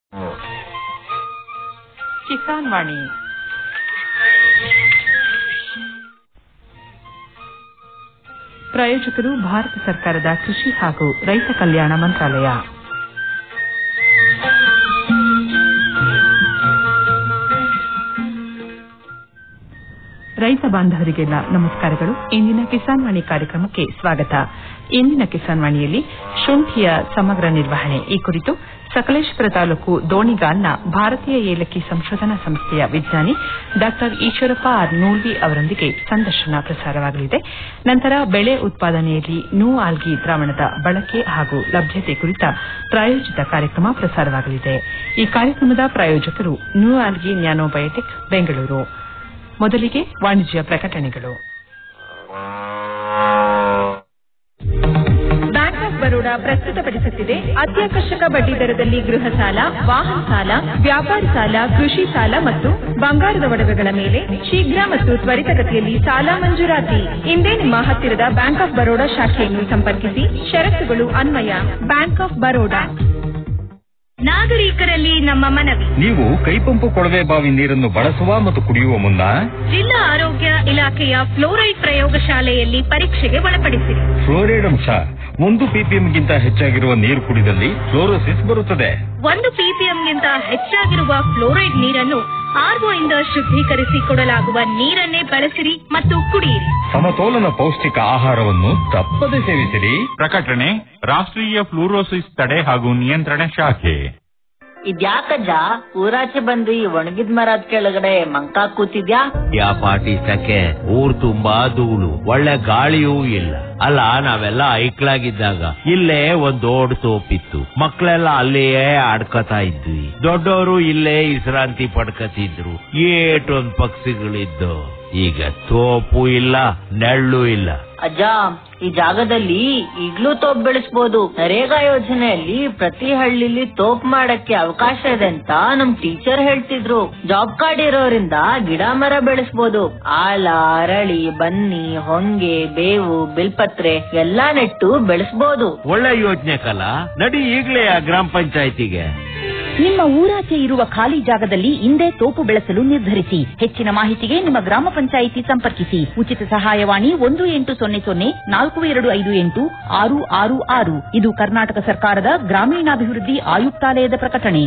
ಕಿಸಾನ್ ವಾಣಿ ಪ್ರಾಯೋಜಕರು ಭಾರತ ಸರ್ಕಾರದ ಕೃಷಿ ಹಾಗೂ ರೈತ ಕಲ್ಯಾಣ ಮಂತ್ರಾಲಯ ರೈತ ಬಾಂಧವರಿಗೆಲ್ಲ ನಮಸ್ಕಾರಗಳು ಇಂದಿನ ಕಿಸಾನ್ ವಾಣಿ ಕಾರ್ಯಕ್ರಮಕ್ಕೆ ಸ್ವಾಗತ ಇಂದಿನ ಕಿಸಾನ್ ವಾಣಿಯಲ್ಲಿ ಶುಂಠಿಯ ಸಮಗ್ರ ನಿರ್ವಹಣೆ ಈ ಕುರಿತು ಸಕಲೇಶಪುರ ತಾಲೂಕು ದೋಣಿಗಾಲ್ನ ಭಾರತೀಯ ಏಲಕ್ಕಿ ಸಂಶೋಧನಾ ಸಂಸ್ಥೆಯ ವಿಜ್ಞಾನಿ ಡಾ ಈಶ್ವರಪ್ಪ ಆರ್ ನೂಲ್ವಿ ಅವರೊಂದಿಗೆ ಸಂದರ್ಶನ ಪ್ರಸಾರವಾಗಲಿದೆ ನಂತರ ಬೆಳೆ ಉತ್ಪಾದನೆಯಲ್ಲಿ ನ್ಯೂ ಆಲ್ಗಿ ದ್ರಾವಣದ ಬಳಕೆ ಹಾಗೂ ಲಭ್ಯತೆ ಕುರಿತ ಪ್ರಾಯೋಜಿತ ಕಾರ್ಯಕ್ರಮ ಪ್ರಸಾರವಾಗಲಿದೆ ಈ ಕಾರ್ಯಕ್ರಮದ ಪ್ರಾಯೋಜಕರು ನ್ಯೂ ಆಲ್ಗಿ ನ್ಯಾನೋಬಯೋಟಿಕ್ ಬೆಂಗಳೂರು ಮೊದಲಿಗೆ ವಾಣಿಜ್ಯ ಪ್ರಕಟಣೆಗಳು ಬ್ಯಾಂಕ್ ಆಫ್ ಬರೋಡಾ ಪ್ರಸ್ತುತಪಡಿಸುತ್ತಿದೆ ಅತ್ಯಾಕರ್ಷಕ ಬಡ್ಡಿ ದರದಲ್ಲಿ ಗೃಹ ಸಾಲ ವಾಹನ ಸಾಲ ವ್ಯಾಪಾರ ಸಾಲ ಕೃಷಿ ಸಾಲ ಮತ್ತು ಬಂಗಾರದ ಒಡವೆಗಳ ಮೇಲೆ ಶೀಘ್ರ ಮತ್ತು ತ್ವರಿತಗತಿಯಲ್ಲಿ ಸಾಲ ಮಂಜೂರಾತಿ ಇಂದೇ ನಿಮ್ಮ ಹತ್ತಿರದ ಬ್ಯಾಂಕ್ ಆಫ್ ಬರೋಡಾ ಶಾಖೆಯನ್ನು ಸಂಪರ್ಕಿಸಿ ಷರತ್ತುಗಳು ಅನ್ವಯ ಬ್ಯಾಂಕ್ ಆಫ್ ಬರೋಡಾ ನಾಗರಿಕರಲ್ಲಿ ನಮ್ಮ ಮನವಿ ನೀವು ಕೈಪಂಪು ಕೊಳವೆ ಬಾವಿ ನೀರನ್ನು ಬಳಸುವ ಮತ್ತು ಕುಡಿಯುವ ಮುನ್ನ ಜಿಲ್ಲಾ ಆರೋಗ್ಯ ಇಲಾಖೆಯ ಫ್ಲೋರೈಡ್ ಪ್ರಯೋಗಶಾಲೆಯಲ್ಲಿ ಪರೀಕ್ಷೆಗೆ ಒಳಪಡಿಸಿರಿ ಫ್ಲೋರೈಡ್ ಅಂಶ ಒಂದು ಪಿಪಿಎಂಗಿಂತ ಹೆಚ್ಚಾಗಿರುವ ನೀರು ಕುಡಿದಲ್ಲಿ ಫ್ಲೋರೋಸಿಸ್ ಬರುತ್ತದೆ ಒಂದು ಪಿಪಿಎಂಗಿಂತ ಹೆಚ್ಚಾಗಿರುವ ಫ್ಲೋರೈಡ್ ನೀರನ್ನು ಆರ್ಒ ಇಂದ ಶುದ್ಧೀಕರಿಸಿ ಕೊಡಲಾಗುವ ನೀರನ್ನೇ ಬಳಸಿರಿ ಮತ್ತು ಕುಡಿಯಿರಿ ಸಮತೋಲನ ಪೌಷ್ಟಿಕ ಆಹಾರವನ್ನು ತಪ್ಪದೆ ಸೇವಿಸಿರಿ ಪ್ರಕಟಣೆ ರಾಷ್ಟ್ರೀಯ ಫ್ಲೂರೋಸಿಸ್ ತಡೆ ಹಾಗೂ ನಿಯಂತ್ರಣ ಶಾಖೆ ಇದ್ಯಾಕಜ್ಜ ಊರಾಚೆ ಬಂದು ಈ ಒಣಗಿದ ಮರದ ಕೆಳಗಡೆ ಮಂಕ ಕೂತಿದ್ಯಾ ಯಾ ಪಾಟಿ ಸಕೆ ಊರ್ ತುಂಬಾ ಧೂಳು ಒಳ್ಳೆ ಗಾಳಿಯೂ ಇಲ್ಲ ಅಲ್ಲ ನಾವೆಲ್ಲ ಐಕ್ಲಾಗಿದ್ದಾಗ ಇಲ್ಲೇ ಒಂದ್ ದೊಡ್ಡ ತೋಪಿತ್ತು ಮಕ್ಳೆಲ್ಲ ಅಲ್ಲಿಯೇ ಆಡ್ಕತಾ ಇದ್ವಿ ದೊಡ್ಡವರು ಇಲ್ಲೇ ವಿಶ್ರಾಂತಿ ಪಡ್ಕತಿದ್ರು ಏಟೊಂದ್ ಪಕ್ಷಿಗಳಿದ್ದು ಈಗ ತೋಪು ಇಲ್ಲ ನೆಳ್ಳು ಇಲ್ಲ ಅಜ್ಜ ಈ ಜಾಗದಲ್ಲಿ ಈಗ್ಲೂ ತೋಪ್ ಬೆಳೆಸ್ಬೋದು ನರೇಗಾ ಯೋಜನೆಯಲ್ಲಿ ಪ್ರತಿ ಹಳ್ಳಿಲಿ ತೋಪ್ ಮಾಡಕ್ಕೆ ಅವಕಾಶ ಇದೆ ಅಂತ ನಮ್ ಟೀಚರ್ ಹೇಳ್ತಿದ್ರು ಜಾಬ್ ಕಾರ್ಡ್ ಇರೋರಿಂದ ಗಿಡ ಮರ ಬೆಳೆಸ್ಬೋದು ಆಲ ಅರಳಿ ಬನ್ನಿ ಹೊಂಗೆ ಬೇವು ಬಿಲ್ಪತ್ರೆ ಎಲ್ಲಾ ನೆಟ್ಟು ಬೆಳೆಸ್ಬೋದು ಒಳ್ಳೆ ಯೋಚನೆ ಕಲ ನಡಿ ಈಗ್ಲೇ ಆ ಗ್ರಾಮ ಪಂಚಾಯತಿಗೆ ನಿಮ್ಮ ಊರಾಚೆ ಇರುವ ಖಾಲಿ ಜಾಗದಲ್ಲಿ ಇಂದೇ ತೋಪು ಬೆಳೆಸಲು ನಿರ್ಧರಿಸಿ ಹೆಚ್ಚಿನ ಮಾಹಿತಿಗೆ ನಿಮ್ಮ ಗ್ರಾಮ ಪಂಚಾಯಿತಿ ಸಂಪರ್ಕಿಸಿ ಉಚಿತ ಸಹಾಯವಾಣಿ ಒಂದು ಎಂಟು ಸೊನ್ನೆ ಸೊನ್ನೆ ನಾಲ್ಕು ಎರಡು ಐದು ಎಂಟು ಆರು ಆರು ಆರು ಇದು ಕರ್ನಾಟಕ ಸರ್ಕಾರದ ಗ್ರಾಮೀಣಾಭಿವೃದ್ಧಿ ಆಯುಕ್ತಾಲಯದ ಪ್ರಕಟಣೆ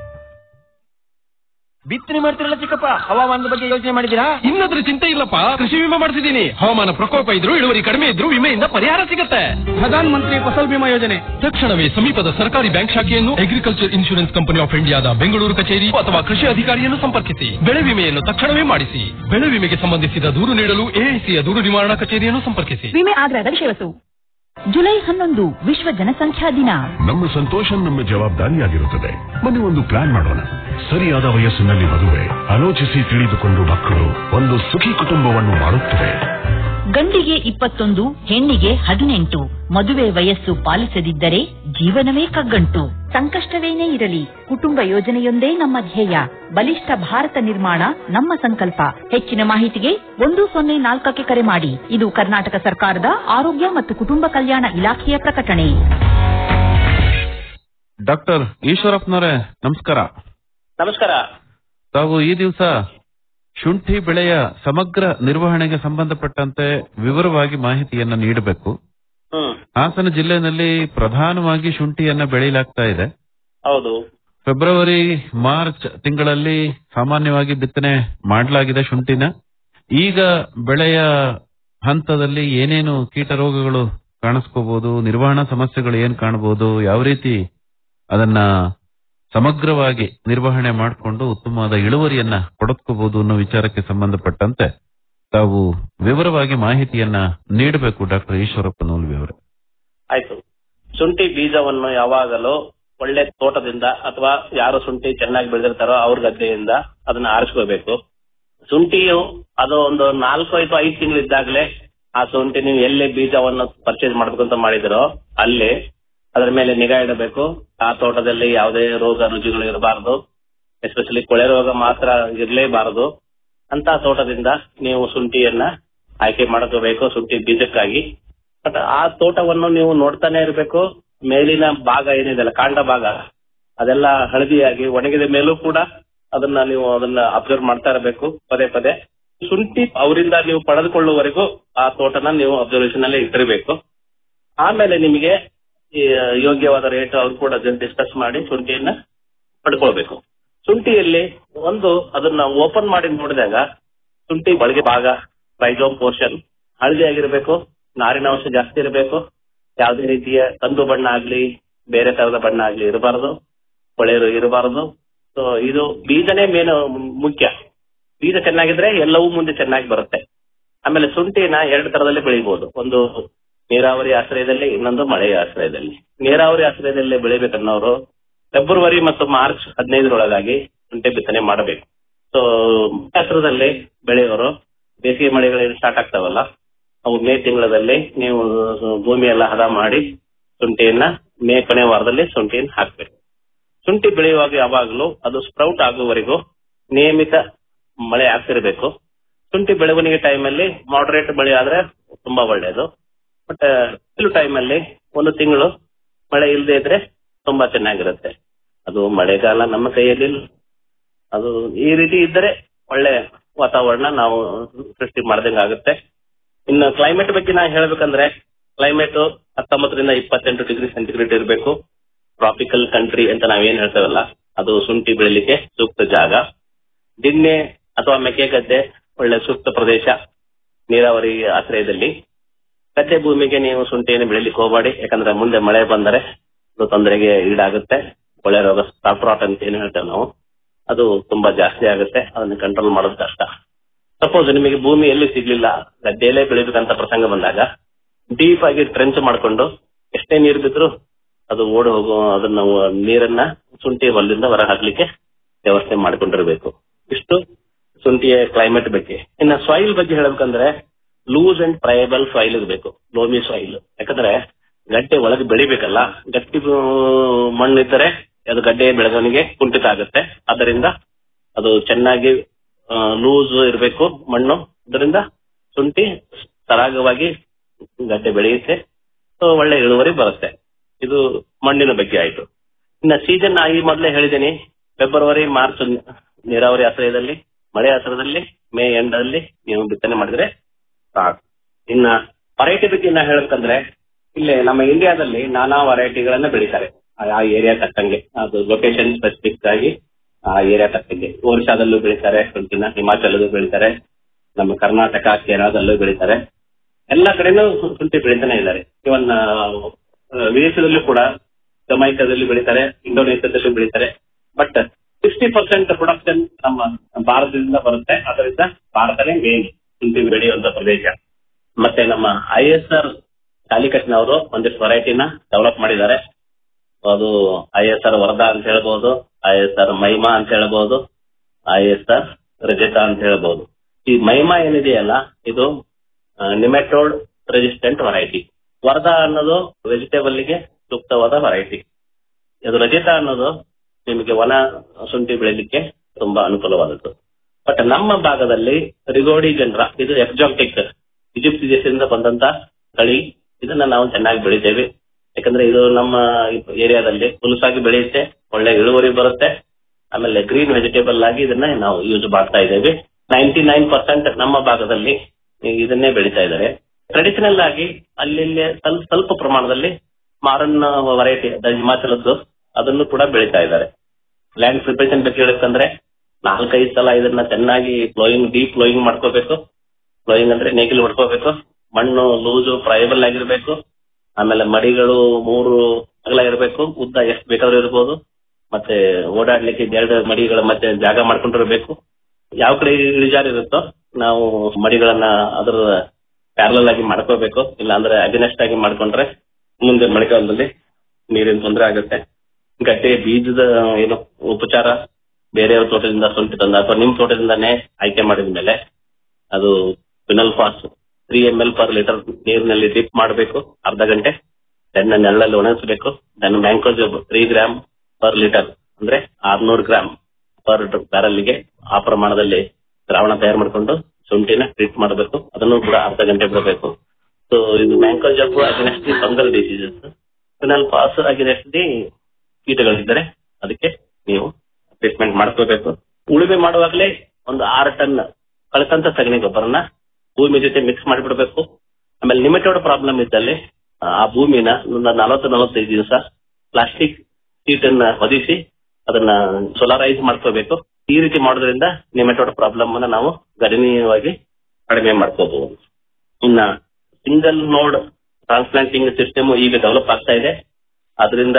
ಬಿತ್ತನೆ ಮಾಡ್ತಿರಲ್ಲ ಚಿಕ್ಕಪ್ಪ ಹವಾಮಾನದ ಬಗ್ಗೆ ಯೋಚನೆ ಮಾಡಿದ್ದೀರಾ ಇನ್ನದ್ರ ಚಿಂತೆ ಇಲ್ಲಪ್ಪ ಕೃಷಿ ವಿಮೆ ಮಾಡಿಸಿದೀನಿ ಹವಾಮಾನ ಪ್ರಕೋಪ ಇದ್ರು ಇಳುವರಿ ಕಡಿಮೆ ಇದ್ರು ವಿಮೆಯಿಂದ ಪರಿಹಾರ ಸಿಗುತ್ತೆ ಪ್ರಧಾನ ಮಂತ್ರಿ ಫಸಲ್ ಬಿಮಾ ಯೋಜನೆ ತಕ್ಷಣವೇ ಸಮೀಪದ ಸರ್ಕಾರಿ ಬ್ಯಾಂಕ್ ಶಾಖೆಯನ್ನು ಅಗ್ರಿಕಲ್ಚರ್ ಇನ್ಶೂರೆನ್ಸ್ ಕಂಪನಿ ಆಫ್ ಇಂಡಿಯಾದ ಬೆಂಗಳೂರು ಕಚೇರಿ ಅಥವಾ ಕೃಷಿ ಅಧಿಕಾರಿಯನ್ನು ಸಂಪರ್ಕಿಸಿ ಬೆಳೆ ವಿಮೆಯನ್ನು ತಕ್ಷಣವೇ ಮಾಡಿಸಿ ಬೆಳೆ ವಿಮೆಗೆ ಸಂಬಂಧಿಸಿದ ದೂರು ನೀಡಲು ಎಐಸಿಯ ದೂರು ನಿವಾರಣಾ ಕಚೇರಿಯನ್ನು ಸಂಪರ್ಕಿಸಿ ವಿಮೆ ಆಗ್ರಹದ ವಿಷಯವಸ್ತು ಜುಲೈ ಹನ್ನೊಂದು ವಿಶ್ವ ಜನಸಂಖ್ಯಾ ದಿನ ನಮ್ಮ ಸಂತೋಷ ನಮ್ಮ ಜವಾಬ್ದಾರಿಯಾಗಿರುತ್ತದೆ ಬನ್ನಿ ಒಂದು ಪ್ಲಾನ್ ಮಾಡೋಣ ಸರಿಯಾದ ವಯಸ್ಸಿನಲ್ಲಿ ಮದುವೆ ಆಲೋಚಿಸಿ ತಿಳಿದುಕೊಂಡು ಮಕ್ಕಳು ಒಂದು ಸುಖಿ ಕುಟುಂಬವನ್ನು ಮಾಡುತ್ತದೆ ಗಂಡಿಗೆ ಇಪ್ಪತ್ತೊಂದು ಹೆಣ್ಣಿಗೆ ಹದಿನೆಂಟು ಮದುವೆ ವಯಸ್ಸು ಪಾಲಿಸದಿದ್ದರೆ ಜೀವನವೇ ಕಗ್ಗಂಟು ಸಂಕಷ್ಟವೇನೇ ಇರಲಿ ಕುಟುಂಬ ಯೋಜನೆಯೊಂದೇ ನಮ್ಮ ಧ್ಯೇಯ ಬಲಿಷ್ಠ ಭಾರತ ನಿರ್ಮಾಣ ನಮ್ಮ ಸಂಕಲ್ಪ ಹೆಚ್ಚಿನ ಮಾಹಿತಿಗೆ ಒಂದು ಸೊನ್ನೆ ನಾಲ್ಕಕ್ಕೆ ಕರೆ ಮಾಡಿ ಇದು ಕರ್ನಾಟಕ ಸರ್ಕಾರದ ಆರೋಗ್ಯ ಮತ್ತು ಕುಟುಂಬ ಕಲ್ಯಾಣ ಇಲಾಖೆಯ ಪ್ರಕಟಣೆ ಡಾಕ್ಟರ್ ಈಶ್ವರಪ್ಪನವರೇ ನಮಸ್ಕಾರ ನಮಸ್ಕಾರ ತಾವು ಈ ದಿವಸ ಶುಂಠಿ ಬೆಳೆಯ ಸಮಗ್ರ ನಿರ್ವಹಣೆಗೆ ಸಂಬಂಧಪಟ್ಟಂತೆ ವಿವರವಾಗಿ ಮಾಹಿತಿಯನ್ನ ನೀಡಬೇಕು ಹ್ಮ್ ಹಾಸನ ಜಿಲ್ಲೆಯಲ್ಲಿ ಪ್ರಧಾನವಾಗಿ ಶುಂಠಿಯನ್ನ ಬೆಳೆಯಲಾಗ್ತಾ ಇದೆ ಹೌದು ಫೆಬ್ರವರಿ ಮಾರ್ಚ್ ತಿಂಗಳಲ್ಲಿ ಸಾಮಾನ್ಯವಾಗಿ ಬಿತ್ತನೆ ಮಾಡಲಾಗಿದೆ ಶುಂಠಿನ ಈಗ ಬೆಳೆಯ ಹಂತದಲ್ಲಿ ಏನೇನು ಕೀಟ ರೋಗಗಳು ಕಾಣಿಸ್ಕೋಬಹುದು ನಿರ್ವಹಣಾ ಸಮಸ್ಯೆಗಳು ಏನ್ ಕಾಣಬಹುದು ಯಾವ ರೀತಿ ಅದನ್ನ ಸಮಗ್ರವಾಗಿ ನಿರ್ವಹಣೆ ಮಾಡಿಕೊಂಡು ಉತ್ತಮವಾದ ಇಳುವರಿಯನ್ನ ಪಡೆದುಕೋಬಹುದು ಅನ್ನೋ ವಿಚಾರಕ್ಕೆ ಸಂಬಂಧಪಟ್ಟಂತೆ ತಾವು ವಿವರವಾಗಿ ಮಾಹಿತಿಯನ್ನ ನೀಡಬೇಕು ಡಾಕ್ಟರ್ ಈಶ್ವರಪ್ಪ ನೂಲ್ವಿ ಅವರು ಆಯ್ತು ಶುಂಠಿ ಬೀಜವನ್ನು ಯಾವಾಗಲೂ ಒಳ್ಳೆ ತೋಟದಿಂದ ಅಥವಾ ಯಾರು ಶುಂಠಿ ಚೆನ್ನಾಗಿ ಬೆಳೆದಿರ್ತಾರೋ ಅವ್ರ ಗದ್ದೆಯಿಂದ ಅದನ್ನ ಆರಿಸ್ಕೋಬೇಕು ಶುಂಠಿಯು ಅದು ಒಂದು ನಾಲ್ಕು ಐದು ಐದು ತಿಂಗಳಿದ್ದಾಗಲೇ ಆ ಶುಂಠಿ ನೀವು ಎಲ್ಲಿ ಬೀಜವನ್ನು ಪರ್ಚೇಸ್ ಮಾಡ್ಬೇಕು ಅಂತ ಮಾಡಿದಿರೋ ಅಲ್ಲಿ ಅದರ ಮೇಲೆ ನಿಗಾ ಇಡಬೇಕು ಆ ತೋಟದಲ್ಲಿ ಯಾವುದೇ ರೋಗ ರುಜಿಗಳು ಇರಬಾರದು ಎಸ್ಪೆಷಲಿ ಕೊಳೆ ರೋಗ ಮಾತ್ರ ಇರಲೇಬಾರದು ಅಂತ ತೋಟದಿಂದ ನೀವು ಶುಂಠಿಯನ್ನ ಆಯ್ಕೆ ಮಾಡ್ಕೋಬೇಕು ಶುಂಠಿ ಬೀಜಕ್ಕಾಗಿ ಬಟ್ ಆ ತೋಟವನ್ನು ನೀವು ನೋಡ್ತಾನೆ ಇರಬೇಕು ಮೇಲಿನ ಭಾಗ ಏನಿದೆ ಅಲ್ಲ ಕಾಂಡ ಭಾಗ ಅದೆಲ್ಲ ಹಳದಿಯಾಗಿ ಒಣಗಿದ ಮೇಲೂ ಕೂಡ ಅದನ್ನ ನೀವು ಅದನ್ನ ಅಬ್ಸರ್ವ್ ಮಾಡ್ತಾ ಇರಬೇಕು ಪದೇ ಪದೇ ಶುಂಠಿ ಅವರಿಂದ ನೀವು ಪಡೆದುಕೊಳ್ಳುವವರೆಗೂ ಆ ತೋಟನ ನೀವು ಅಬ್ಸರ್ವೇಷನ್ ಅಲ್ಲೇ ಇಟ್ಟಿರಬೇಕು ಆಮೇಲೆ ನಿಮಗೆ ಈ ಯೋಗ್ಯವಾದ ರೇಟ್ ಅವ್ರು ಕೂಡ ಡಿಸ್ಕಸ್ ಮಾಡಿ ಶುಂಠಿಯನ್ನ ಪಡ್ಕೊಳ್ಬೇಕು ಶುಂಠಿಯಲ್ಲಿ ಒಂದು ಅದನ್ನ ಓಪನ್ ಮಾಡಿ ನೋಡಿದಾಗ ಶುಂಠಿ ಒಳಗೆ ಭಾಗ ರೈಜೋಮ್ ಪೋರ್ಷನ್ ಹಳದಿ ಆಗಿರ್ಬೇಕು ನಾರಿನ ಅಂಶ ಜಾಸ್ತಿ ಇರಬೇಕು ಯಾವುದೇ ರೀತಿಯ ಕಂದು ಬಣ್ಣ ಆಗ್ಲಿ ಬೇರೆ ತರದ ಬಣ್ಣ ಆಗ್ಲಿ ಇರಬಾರದು ಕೊಳೆರು ಇರಬಾರದು ಸೊ ಇದು ಬೀಜನೇ ಮೇನ್ ಮುಖ್ಯ ಬೀಜ ಚೆನ್ನಾಗಿದ್ರೆ ಎಲ್ಲವೂ ಮುಂದೆ ಚೆನ್ನಾಗಿ ಬರುತ್ತೆ ಆಮೇಲೆ ಶುಂಠಿನ ಎರಡು ತರದಲ್ಲಿ ಬೆಳಿಬಹುದು ಒಂದು ನೀರಾವರಿ ಆಶ್ರಯದಲ್ಲಿ ಇನ್ನೊಂದು ಮಳೆಯ ಆಶ್ರಯದಲ್ಲಿ ನೀರಾವರಿ ಆಶ್ರಯದಲ್ಲಿ ಬೆಳಿಬೇಕನ್ನೋರು ಫೆಬ್ರವರಿ ಮತ್ತು ಮಾರ್ಚ್ ಹದಿನೈದರೊಳಗಾಗಿ ಶುಂಠಿ ಬಿತ್ತನೆ ಮಾಡಬೇಕು ಸೊ ಆಶ್ರಯದಲ್ಲಿ ಬೆಳೆಯೋರು ಬೇಸಿಗೆ ಮಳೆಗಳು ಸ್ಟಾರ್ಟ್ ಆಗ್ತಾವಲ್ಲ ಅವು ಮೇ ತಿಂಗಳಲ್ಲಿ ನೀವು ಭೂಮಿ ಎಲ್ಲ ಹದ ಮಾಡಿ ಶುಂಠಿಯನ್ನ ಮೇ ಕೊನೆ ವಾರದಲ್ಲಿ ಶುಂಠಿಯನ್ನ ಹಾಕ್ಬೇಕು ಶುಂಠಿ ಬೆಳೆಯುವಾಗ ಯಾವಾಗಲೂ ಅದು ಸ್ಪ್ರೌಟ್ ಆಗುವವರೆಗೂ ನಿಯಮಿತ ಮಳೆ ಆಗ್ತಿರ್ಬೇಕು ಶುಂಠಿ ಬೆಳವಣಿಗೆ ಟೈಮಲ್ಲಿ ಮಾಡರೇಟ್ ಮಳೆ ಆದ್ರೆ ತುಂಬಾ ಒಳ್ಳೆಯದು ಬಟ್ ಕೆಲವು ಟೈಮಲ್ಲಿ ಒಂದು ತಿಂಗಳು ಮಳೆ ಇಲ್ಲದೆ ಇದ್ರೆ ತುಂಬಾ ಚೆನ್ನಾಗಿರುತ್ತೆ ಅದು ಮಳೆಗಾಲ ನಮ್ಮ ಕೈಯಲ್ಲಿ ಇಲ್ಲ. ಅದು ಈ ರೀತಿ ಇದ್ದರೆ ಒಳ್ಳೆ ವಾತಾವರಣ ನಾವು ಸೃಷ್ಟಿ ಮಾಡ್ದಂಗೆ ಆಗುತ್ತೆ ಇನ್ನು ಕ್ಲೈಮೇಟ್ ಬಗ್ಗೆ ನಾ ಹೇಳ್ಬೇಕಂದ್ರೆ ಕ್ಲೈಮೇಟ್ ಹತ್ತೊಂಬತ್ತರಿಂದ ಇಪ್ಪತ್ತೆಂಟು ಡಿಗ್ರಿ ಸೆಂಟಿಗ್ರೇಡ್ ಇರಬೇಕು ಟ್ರಾಪಿಕಲ್ ಕಂಟ್ರಿ ಅಂತ ನಾವೇನ್ ಹೇಳ್ತೇವಲ್ಲ ಅದು ಶುಂಠಿ ಬೆಳಿಲಿಕ್ಕೆ ಸೂಕ್ತ ಜಾಗ ದಿನ್ನೆ ಅಥವಾ ಮೆಕ್ಕೆಗದ್ದೆ ಒಳ್ಳೆ ಸೂಕ್ತ ಪ್ರದೇಶ ನೀರಾವರಿ ಆಶ್ರಯದಲ್ಲಿ ಗದ್ದೆ ಭೂಮಿಗೆ ನೀವು ಶುಂಠಿಯನ್ನು ಬೆಳಿಲಿಕ್ಕೆ ಹೋಗಬೇಡಿ ಯಾಕಂದ್ರೆ ಮುಂದೆ ಮಳೆ ಬಂದರೆ ಅದು ತೊಂದರೆಗೆ ಈಡಾಗುತ್ತೆ ಕೊಳೆ ರೋಗ ಸ್ಟಾಪ್ ರಾಟ್ ಅಂತ ಏನು ಹೇಳ್ತೇವೆ ನಾವು ಅದು ತುಂಬಾ ಜಾಸ್ತಿ ಆಗುತ್ತೆ ಅದನ್ನ ಕಂಟ್ರೋಲ್ ಮಾಡೋದು ಕಷ್ಟ ಸಪೋಸ್ ನಿಮಗೆ ಭೂಮಿ ಎಲ್ಲಿ ಸಿಗ್ಲಿಲ್ಲ ಗದ್ದೆಯಲ್ಲೇ ಬೆಳಿಬೇಕಂತ ಪ್ರಸಂಗ ಬಂದಾಗ ಡೀಪ್ ಆಗಿ ಟ್ರೆಂಚ್ ಮಾಡ್ಕೊಂಡು ಎಷ್ಟೇ ನೀರು ಬಿದ್ರು ಅದು ಓಡಿ ಹೋಗೋ ಅದನ್ನ ನೀರನ್ನ ಶುಂಠಿ ಹೊಲದಿಂದ ಹೊರ ಹಾಕ್ಲಿಕ್ಕೆ ವ್ಯವಸ್ಥೆ ಮಾಡ್ಕೊಂಡಿರ್ಬೇಕು ಇಷ್ಟು ಶುಂಠಿಯ ಕ್ಲೈಮೇಟ್ ಬಗ್ಗೆ ಇನ್ನ ಸಾಯಿಲ್ ಬಗ್ಗೆ ಹೇಳ್ಬೇಕಂದ್ರೆ ಲೂಸ್ ಅಂಡ್ ಪ್ರಯಬಲ್ ಸಾಯಿಲ್ ಇರಬೇಕು ಲೋಮಿ ಸಾಯಿಲ್ ಯಾಕಂದ್ರೆ ಗಡ್ಡೆ ಒಳಗೆ ಬೆಳಿಬೇಕಲ್ಲ ಗಟ್ಟಿ ಆ, ಮಣ್ಣಿದ್ದರೆ ಅದು ಗಡ್ಡೆ ಬೆಳವಣಿಗೆ ಕುಂಠಿತ ಆಗುತ್ತೆ ಅದರಿಂದ ಅದು ಚೆನ್ನಾಗಿ ಲೂಸ್ ಇರಬೇಕು ಮಣ್ಣು ಅದರಿಂದ ಶುಂಠಿ ಸರಾಗವಾಗಿ ಗಡ್ಡೆ ಬೆಳೆಯುತ್ತೆ ಸೊ ಒಳ್ಳೆ ಇಳುವರಿ ಬರುತ್ತೆ ಇದು ಮಣ್ಣಿನ ಬಗ್ಗೆ ಆಯ್ತು ಇನ್ನ ಸೀಸನ್ ಈ ಮೊದಲೇ ಹೇಳಿದ್ದೀನಿ ಫೆಬ್ರವರಿ ಮಾರ್ಚ್ ನೀರಾವರಿ ಆಶ್ರಯದಲ್ಲಿ ಮಳೆ ಆಶ್ರಯದಲ್ಲಿ ಮೇ ಎಂಡ್ ಅಲ್ಲಿ ನೀವು ಬಿತ್ತನೆ ಮಾಡಿದ್ರೆ ಸಾಕು ಇನ್ನ ವೆರೈಟಿ ಬಗ್ಗೆ ನಾ ಹೇಳ್ಬೇಕಂದ್ರೆ ಇಲ್ಲಿ ನಮ್ಮ ಇಂಡಿಯಾದಲ್ಲಿ ನಾನಾ ವೆರೈಟಿಗಳನ್ನ ಬೆಳೀತಾರೆ ಆ- ಆ ಏರಿಯಾ ತಕ್ಕಂಗೆ ಅದು ಲೊಕೇಶನ್ ಸ್ಪೆಸಿಫಿಕ್ ಆಗಿ ಆ ಏರಿಯಾ ತಕ್ಕಂಗೆ ಒರಿಸ್ಸಾದಲ್ಲೂ ಬೆಳೀತಾರೆ ಶುಂಠಿನ ಹಿಮಾಚಲದಲ್ಲೂ ಬೆಳೀತಾರೆ ನಮ್ಮ ಕರ್ನಾಟಕ ಕೇರಳದಲ್ಲೂ ಬೆಳೀತಾರೆ ಎಲ್ಲ ಕಡೆನೂ ಶುಂಠಿ ಬೆಳೀತಾನೆ ಇದ್ದಾರೆ ಇವನ್ ವಿದೇಶದಲ್ಲೂ ಕೂಡ ಜಮೈಕಾದಲ್ಲಿ ಬೆಳೀತಾರೆ ಇಂಡೋನೇಷ್ಯಾದಲ್ಲೂ ಬೆಳೀತಾರೆ ಬಟ್ ಸಿಕ್ಸ್ಟಿ ಪರ್ಸೆಂಟ್ ಪ್ರೊಡಕ್ಷನ್ ನಮ್ಮ ಭಾರತದಿಂದ ಬರುತ್ತೆ ಅದರಿಂದ ಭಾರತನೇ ಮೇನ್ ಶುಂಠಿ ಬೆಳೆಯುವಂತ ಪ್ರದೇಶ ಮತ್ತೆ ನಮ್ಮ ಐ ಎಸ್ ಆರ್ ಕಾಲಿಕಟ್ನವರು ಒಂದಿಷ್ಟು ವೆರೈಟಿನ ಡೆವಲಪ್ ಮಾಡಿದ್ದಾರೆ ಅದು ಐ ಎಸ್ ಆರ್ ವರದಾ ಅಂತ ಹೇಳ್ಬೋದು ಐ ಎಸ್ ಆರ್ ಮೈಮಾ ಅಂತ ಹೇಳ್ಬೋದು ಐ ಎಸ್ ಆರ್ ರಜತ ಅಂತ ಹೇಳ್ಬೋದು ಈ ಮೈಮಾ ಏನಿದೆಯಲ್ಲ ಇದು ನಿಮೆಟೋಡ್ ರೆಸಿಸ್ಟೆಂಟ್ ವೆರೈಟಿ ವರದಾ ಅನ್ನೋದು ವೆಜಿಟೇಬಲ್ ಗೆ ಸೂಕ್ತವಾದ ವೆರೈಟಿ ಇದು ರಜಿತ ಅನ್ನೋದು ನಿಮಗೆ ವನ ಶುಂಠಿ ಬೆಳಿಲಿಕ್ಕೆ ತುಂಬಾ ಅನುಕೂಲವಾದದ್ದು ಬಟ್ ನಮ್ಮ ಭಾಗದಲ್ಲಿ ರಿಗೋಡಿ ಜನರ ಇದು ಎಕ್ಸಾಕ್ಟಿಕ್ ಈಜಿಪ್ಟ್ ದೇಶದಿಂದ ಬಂದಂತ ತಳಿ ಇದನ್ನ ನಾವು ಚೆನ್ನಾಗಿ ಬೆಳಿತೇವೆ ಯಾಕಂದ್ರೆ ಇದು ನಮ್ಮ ಏರಿಯಾದಲ್ಲಿ ಹುಲಸಾಗಿ ಬೆಳೆಯುತ್ತೆ ಒಳ್ಳೆ ಇಳುವರಿ ಬರುತ್ತೆ ಆಮೇಲೆ ಗ್ರೀನ್ ವೆಜಿಟೇಬಲ್ ಆಗಿ ಇದನ್ನ ನಾವು ಯೂಸ್ ಮಾಡ್ತಾ ಇದ್ದೇವೆ ನೈಂಟಿ ನೈನ್ ಪರ್ಸೆಂಟ್ ನಮ್ಮ ಭಾಗದಲ್ಲಿ ಇದನ್ನೇ ಬೆಳೀತಾ ಇದ್ದಾರೆ ಟ್ರೆಡಿಷನಲ್ ಆಗಿ ಅಲ್ಲಿ ಸ್ವಲ್ಪ ಸ್ವಲ್ಪ ಪ್ರಮಾಣದಲ್ಲಿ ಮಾರನ್ ವೆರೈಟಿ ಹಿಮಾಚಲದ್ದು ಅದನ್ನು ಕೂಡ ಬೆಳೀತಾ ಇದ್ದಾರೆ ಲ್ಯಾಂಡ್ ಪ್ರಿಪರೇಷನ್ ಬಗ್ಗೆ ಹೇಳಬೇಕಂದ್ರೆ ನಾಲ್ಕೈದು ಸಲ ಇದನ್ನ ಚೆನ್ನಾಗಿ ಫ್ಲೋಯಿಂಗ್ ಡೀಪ್ ಫ್ಲೋಯಿಂಗ್ ಮಾಡ್ಕೋಬೇಕು ಫ್ಲೋಯಿಂಗ್ ಅಂದ್ರೆ ನೇಗಿಲು ಹೊಡ್ಕೋಬೇಕು ಮಣ್ಣು ಲೂಸು ಪ್ರಯಬಲ್ ಆಗಿರ್ಬೇಕು ಆಮೇಲೆ ಮಡಿಗಳು ಮೂರು ಅಗಲ ಇರಬೇಕು ಉದ್ದ ಎಷ್ಟು ಬೇಕಾದ್ರೂ ಇರ್ಬೋದು ಮತ್ತೆ ಓಡಾಡ್ಲಿಕ್ಕೆ ಎರಡು ಮಡಿಗಳ ಮಧ್ಯೆ ಜಾಗ ಮಾಡ್ಕೊಂಡಿರ್ಬೇಕು ಯಾವ ಕಡೆ ಇಳಿಜಾರು ಇರುತ್ತೋ ನಾವು ಮಡಿಗಳನ್ನ ಅದರ ಪ್ಯಾರಲಲ್ ಆಗಿ ಮಾಡ್ಕೋಬೇಕು ಇಲ್ಲ ಅಂದ್ರೆ ಅಗನೆಸ್ಟ್ ಆಗಿ ಮಾಡ್ಕೊಂಡ್ರೆ ಮುಂದೆ ಮಳೆಗಾಲದಲ್ಲಿ ನೀರಿನ ತೊಂದರೆ ಆಗುತ್ತೆ ಗಡ್ಡೆ ಬೀಜದ ಏನು ಉಪಚಾರ ಬೇರೆಯವ್ರ ತೋಟದಿಂದ ಶುಂಠಿ ತಂದ ಅಥವಾ ನಿಮ್ ತೋಟದಿಂದಾನೇ ಆಯ್ಕೆ ಮಾಡಿದ ಮೇಲೆ ಅದು quinalphos three M L per litre ನೀರಿನಲ್ಲಿ ಡಿಪ್ ಮಾಡಬೇಕು ಅರ್ಧ ಗಂಟೆ ದೆನ್ ನೆರಳಲ್ಲಿ ಒಣಗಿಸಬೇಕು then mancozeb three gram per litre ಅಂದ್ರೆ ಆರ್ನೂರು ಗ್ರಾಮ್ ಪರ್ ಬ್ಯಾರಲ್ಗೆ ಆ ಪ್ರಮಾಣದಲ್ಲಿ ದ್ರಾವಣ ತಯಾರು ಮಾಡಿಕೊಂಡು ಶುಂಠಿನ ಟ್ರೀಟ್ ಮಾಡಬೇಕು ಅದನ್ನು ಕೂಡ ಅರ್ಧ ಗಂಟೆ ಬಿಡಬೇಕು ಸೊ ಇದು mancozeb against fungal diseases quinalphos against ಕೀಟಗಳಿದ್ದರೆ ಅದಕ್ಕೆ ನೀವು ಟ್ರೀಟ್ಮೆಂಟ್ ಮಾಡ್ಕೋಬೇಕು ಉಳುಮೆ ಮಾಡುವಾಗಲೇ ಒಂದು ಆರು ಟನ್ ಕಳ್ಕಂತ ಸಗಣಿ ಗೊಬ್ಬರನ ಭೂಮಿ ಜೊತೆ ಮಿಕ್ಸ್ ಮಾಡಿಬಿಡ್ಬೇಕು ಆಮೇಲೆ ನಿಮೆಟೋಡ್ ಪ್ರಾಬ್ಲಮ್ ಇದ್ದಲ್ಲಿ ಆ ಭೂಮಿನ ಒಂದು ನಲವತ್ತು ನಲವತ್ತೈದು ದಿವಸ ಪ್ಲಾಸ್ಟಿಕ್ ಶೀಟ್ ಅನ್ನ ಹೊದಿಸಿ ಅದನ್ನ ಸೋಲಾರೈಸ್ ಮಾಡ್ಕೋಬೇಕು ಈ ರೀತಿ ಮಾಡೋದ್ರಿಂದ ನಿಮೆಟೋಡ್ ಪ್ರಾಬ್ಲಮ್ ಅನ್ನ ನಾವು ಗಣನೀಯವಾಗಿ ಕಡಿಮೆ ಮಾಡ್ಕೋಬಹುದು ಇನ್ನ ಸಿಂಗಲ್ ನೋಡ್ ಟ್ರಾನ್ಸ್ಪ್ಲಾಂಟಿಂಗ್ ಸಿಸ್ಟಮ್ ಈಗ ಡೆವಲಪ್ ಆಗ್ತಾ ಇದೆ ಅದರಿಂದ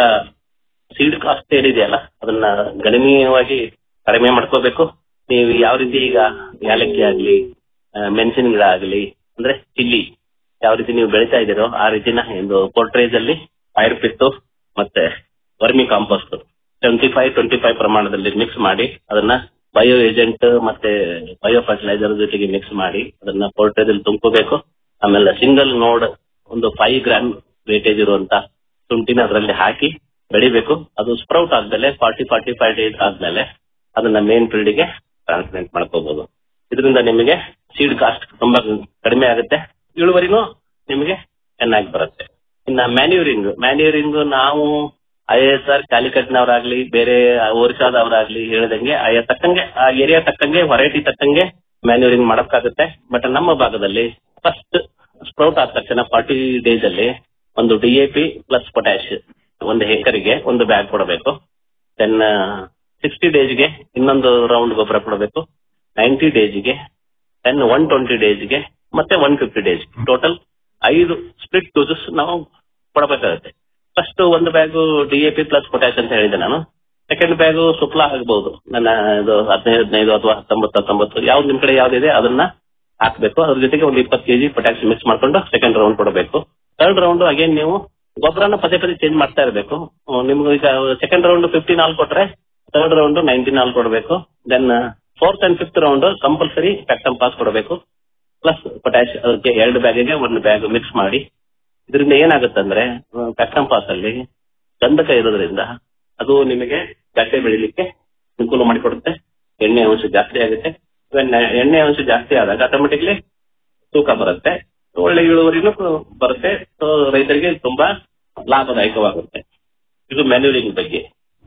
ಸೀಡ್ ಕಾಸ್ಟ್ ಏನಿದೆಯಲ್ಲ ಅದನ್ನ ಗಣನೀಯವಾಗಿ ಕಡಿಮೆ ಮಾಡ್ಕೋಬೇಕು ನೀವು ಯಾವ ರೀತಿ ಈಗ ಯಾಲಕ್ಕಿ ಆಗ್ಲಿ ಆ, ಮೆಣಸಿನ ಗಿಡ ಆಗಲಿ ಅಂದ್ರೆ ಚಿಲ್ಲಿ ಯಾವ ರೀತಿ ನೀವು ಬೆಳಿತಾ ಇದ್ದೀರೋ ಆ ರೀತಿನ ಒಂದು ಪೋರ್ಟ್ರೇಜ್ ಅಲ್ಲಿ ಫೈರ್ ಪಿತ್ತು ಮತ್ತೆ vermicompost twenty five twenty five ಪ್ರಮಾಣದಲ್ಲಿ ಮಿಕ್ಸ್ ಮಾಡಿ ಅದನ್ನ ಬಯೋ ಏಜೆಂಟ್ ಮತ್ತೆ ಬಯೋ ಫರ್ಟಿಲೈಸರ್ ಜೊತೆಗೆ ಮಿಕ್ಸ್ ಮಾಡಿ ಅದನ್ನ ಪೋರ್ಟ್ರೇಜ್ ಅಲ್ಲಿ ತುಂಬ್ಕೋಬೇಕು ಆಮೇಲೆ ಸಿಂಗಲ್ ನೋಡ್ ಒಂದು ಫೈವ್ ಗ್ರಾಮ್ ವೇಟೇಜ್ ಇರುವಂತ ಶುಂಠಿನ ಅದರಲ್ಲಿ ಹಾಕಿ ಬೆಳಿಬೇಕು ಅದು ಸ್ಪ್ರೌಟ್ ಆದ್ಮೇಲೆ ಫಾರ್ಟಿ ಫಾರ್ಟಿ ಫೈವ್ ಡೇಸ್ ಆದ್ಮೇಲೆ ಅದನ್ನ ಮೇನ್ ಫೀಲ್ಡ್ಗೆ ಟ್ರಾನ್ಸ್ಪ್ಲಾಂಟ್ ಮಾಡ್ಕೋಬಹುದು ಇದರಿಂದ ನಿಮಗೆ ಸೀಡ್ ಕಾಸ್ಟ್ ತುಂಬಾ ಕಡಿಮೆ ಆಗುತ್ತೆ ಇಳುವರಿನೂ ನಿಮಗೆ ಚೆನ್ನಾಗಿ ಬರುತ್ತೆ ಇನ್ನ ಮ್ಯಾನ್ಯೂರಿಂಗ್ ಮ್ಯಾನ್ಯೂರಿಂಗ್ ನಾವು ಐ ಎಸ್ ಆರ್ ಕ್ಯಾಲಿಕಟ್ನವರಾಗ್ಲಿ ಬೇರೆ ಒರಿಸ್ಸಾದವರಾಗ್ಲಿ ಹೇಳಿದಂಗೆ ಆಯಾ ತಕ್ಕಂಗೆ ಆ ಏರಿಯಾ ತಕ್ಕಂಗೆ ವೆರೈಟಿ ತಕ್ಕಂಗೆ ಮ್ಯಾನ್ಯೂರಿಂಗ್ ಮಾಡಕ್ಕಾಗುತ್ತೆ ಬಟ್ ನಮ್ಮ ಭಾಗದಲ್ಲಿ ಫಸ್ಟ್ ಸ್ಪ್ರೌಟ್ ಆದ ತಕ್ಷಣ ಫಾರ್ಟಿ ಡೇಸ್ ಅಲ್ಲಿ ಒಂದು D A P plus potash ಒಂದು ಎಕರೆಗೆ ಒಂದು ಬ್ಯಾಗ್ ಕೊಡಬೇಕು ದೆನ್ ಸಿಕ್ಸ್ಟಿ ಡೇಸ್ಗೆ ಇನ್ನೊಂದು ರೌಂಡ್ ಗೊಬ್ಬರ ಕೊಡಬೇಕು ನೈಂಟಿ ಡೇಸ್ಗೆ ದೆನ್ ಒನ್ ಟ್ವೆಂಟಿ ಡೇಸ್ಗೆ ಮತ್ತೆ ಒನ್ ಫಿಫ್ಟಿ ಡೇಸ್ ಟೋಟಲ್ ಐದು ಸ್ಪ್ಲಿಟ್ ಡೋಸಸ್ ನಾವು ಕೊಡಬೇಕಾಗುತ್ತೆ ಫಸ್ಟ್ ಒಂದು bag D A P plus potash ಅಂತ ಹೇಳಿದೆ ನಾನು ಸೆಕೆಂಡ್ ಬ್ಯಾಗು ಸುಪ್ಲ ಆಗಬಹುದು ನನ್ನ ಇದು ಹದಿನೈದು ಹದಿನೈದು ಅಥವಾ ಹತ್ತೊಂಬತ್ತು ಹತ್ತೊಂಬತ್ತು ಯಾವ್ದು ನಿಮ್ ಕಡೆ ಯಾವ್ದಿದೆ ಅದನ್ನ ಹಾಕ್ಬೇಕು ಅದ್ರ ಜೊತೆಗೆ ಒಂದು ಇಪ್ಪತ್ತು ಕೆಜಿ ಪೊಟ್ಯಾಶ್ ಮಿಕ್ಸ್ ಮಾಡ್ಕೊಂಡು ಸೆಕೆಂಡ್ ರೌಂಡ್ ಕೊಡಬೇಕು ಥರ್ಡ್ ರೌಂಡ್ ಅಗೇನ್ ನೀವು ಗೊಬ್ಬರನ ಪದೇ ಪದೇ ಚೇಂಜ್ ಮಾಡ್ತಾ ಇರಬೇಕು ನಿಮ್ಗೆ ಈಗ ಸೆಕೆಂಡ್ ರೌಂಡ್ ಫಿಫ್ಟೀನ್ ಹಾಲ್ ಕೊಟ್ರೆ ಥರ್ಡ್ ರೌಂಡ್ ನೈನ್ಟೀನ್ ಹಾಲ್ ಕೊಡಬೇಕು then fourth and fifth round compulsory Factamfos ಕೊಡಬೇಕು ಪ್ಲಸ್ ಪೊಟ್ಯಾಶ್ ಅದಕ್ಕೆ ಎರಡು ಬ್ಯಾಗಿಗೆ ಒಂದು ಬ್ಯಾಗ್ ಮಿಕ್ಸ್ ಮಾಡಿ ಇದರಿಂದ ಏನಾಗುತ್ತಂದ್ರೆ ಫ್ಯಾಕ್ಟಮ್ ಪಾಸ್ ಅಲ್ಲಿ ಗಂಧಕ ಇರೋದ್ರಿಂದ ಅದು ನಿಮಗೆ ಗಡ್ಡೆ ಬೆಳಿಲಿಕ್ಕೆ ಅನುಕೂಲ ಮಾಡಿಕೊಡುತ್ತೆ ಎಣ್ಣೆ ಅಂಶ ಜಾಸ್ತಿ ಆಗುತ್ತೆ When ಎಣ್ಣೆ ಅಂಶ ಜಾಸ್ತಿ ಆದಾಗ ಆಟೋಮೆಟಿಕ್ಲಿ ತೂಕ ಬರುತ್ತೆ ಒಳ್ಳೆ ಇಳುವರಿನೂ ಬರುತ್ತೆ ಸೊ ರೈತರಿಗೆ ತುಂಬಾ ಲಾಭದಾಯಕವಾಗುತ್ತೆ ಇದು ಮ್ಯಾನ್ಯೂರಿಂಗ್ ಬಗ್ಗೆ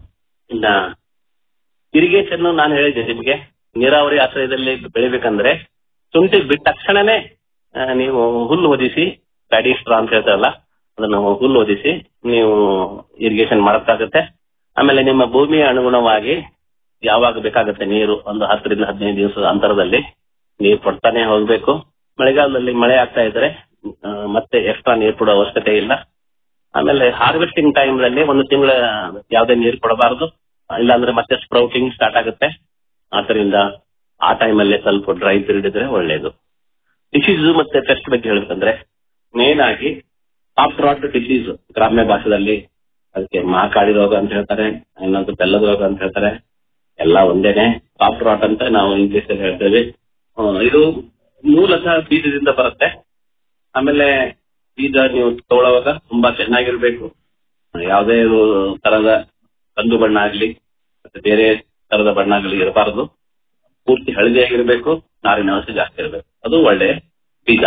ಇನ್ನ ಇರಿಗೇಷನ್ ನಾನು ಹೇಳಿದ್ದೆ ನಿಮಗೆ ನೀರಾವರಿ ಆಶ್ರಯದಲ್ಲಿ ಬೆಳಿಬೇಕಂದ್ರೆ ಶುಂಠಿ ಬಿಟ್ಟ ತಕ್ಷಣನೇ ಆ, ನೀವು ಹುಲ್ಲು ಒದಿಸಿ ಪ್ಯಾಡಿ ಸ್ಟ್ರಾ ಅಂತ ಹೇಳ್ತಾರಲ್ಲ ಅದನ್ನು ಹುಲ್ಲು ಒದಿಸಿ ನೀವು ಇರಿಗೇಷನ್ ಮಾಡಕ್ಕಾಗುತ್ತೆ ಆಮೇಲೆ ನಿಮ್ಮ ಭೂಮಿಯ ಅನುಗುಣವಾಗಿ ಯಾವಾಗ ಬೇಕಾಗುತ್ತೆ ನೀರು ಒಂದು ಹತ್ತರಿಂದ ಹದಿನೈದು ದಿವಸದ ಅಂತರದಲ್ಲಿ ನೀರು ಕೊಡ್ತಾನೆ ಹೋಗ್ಬೇಕು ಮಳೆಗಾಲದಲ್ಲಿ ಮಳೆ ಆಗ್ತಾ ಇದ್ರೆ ಆ, ಮತ್ತೆ ಎಕ್ಸ್ಟ್ರಾ ನೀರು ಕೊಡೋ ಅವಶ್ಯಕತೆ ಇಲ್ಲ ಆಮೇಲೆ ಹಾರ್ವೆಸ್ಟಿಂಗ್ ಟೈಮ್ನಲ್ಲಿ ಒಂದು ತಿಂಗಳ ಯಾವುದೇ ನೀರು ಕೊಡಬಾರದು ಇಲ್ಲಾಂದ್ರೆ ಮತ್ತೆ ಸ್ಪ್ರೌಟಿಂಗ್ ಸ್ಟಾರ್ಟ್ ಆಗುತ್ತೆ ಆದ್ದರಿಂದ ಆ ಟೈಮಲ್ಲಿ ಸ್ವಲ್ಪ ಡ್ರೈ ಪೀರಿಯಡ್ ಇದ್ರೆ ಒಳ್ಳೇದು ಡಿಸೀಸ್ ಮತ್ತೆ ಪೆಸ್ಟ್ ಬಗ್ಗೆ ಹೇಳ್ಬೇಕಂದ್ರೆ ಮೇನ್ ಆಗಿ ಸಾಫ್ಟ್ ರಾಟ್ ಡಿಸೀಸ್ ಗ್ರಾಮ್ಯ ಭಾಷೆದಲ್ಲಿ ಅದಕ್ಕೆ ಮಹಾಕಾಳಿ ರೋಗ ಅಂತ ಹೇಳ್ತಾರೆ ಇನ್ನೊಂದು ಬೆಲ್ಲದ ರೋಗ ಅಂತ ಹೇಳ್ತಾರೆ ಎಲ್ಲ ಒಂದೇನೆ ಸಾಫ್ಟ್ ರಾಟ್ ಅಂತ ನಾವು ಇಂಗ್ಲಿಷ್ ಅಲ್ಲಿ ಹೇಳ್ತೇವೆ ಆ, ಇದು ಮೂಲತಃ ಬೀಜದಿಂದ ಬರುತ್ತೆ ಆಮೇಲೆ ಬೀಜ ನೀವು ತಗೊಳ್ಳುವಾಗ ತುಂಬಾ ಚೆನ್ನಾಗಿರ್ಬೇಕು ಯಾವುದೇ ತರದ ಕಂದು ಬಣ್ಣ ಆಗ್ಲಿ ಮತ್ತೆ ಬೇರೆ ತರದ ಬಣ್ಣ ಆಗಲಿ ಇರಬಾರದು ಪೂರ್ತಿ ಹಳದಿಯಾಗಿರ್ಬೇಕು ನಾರಿನ ಅಂಶ ಜಾಸ್ತಿ ಇರಬೇಕು ಅದು ಒಳ್ಳೆ ಬೀಜ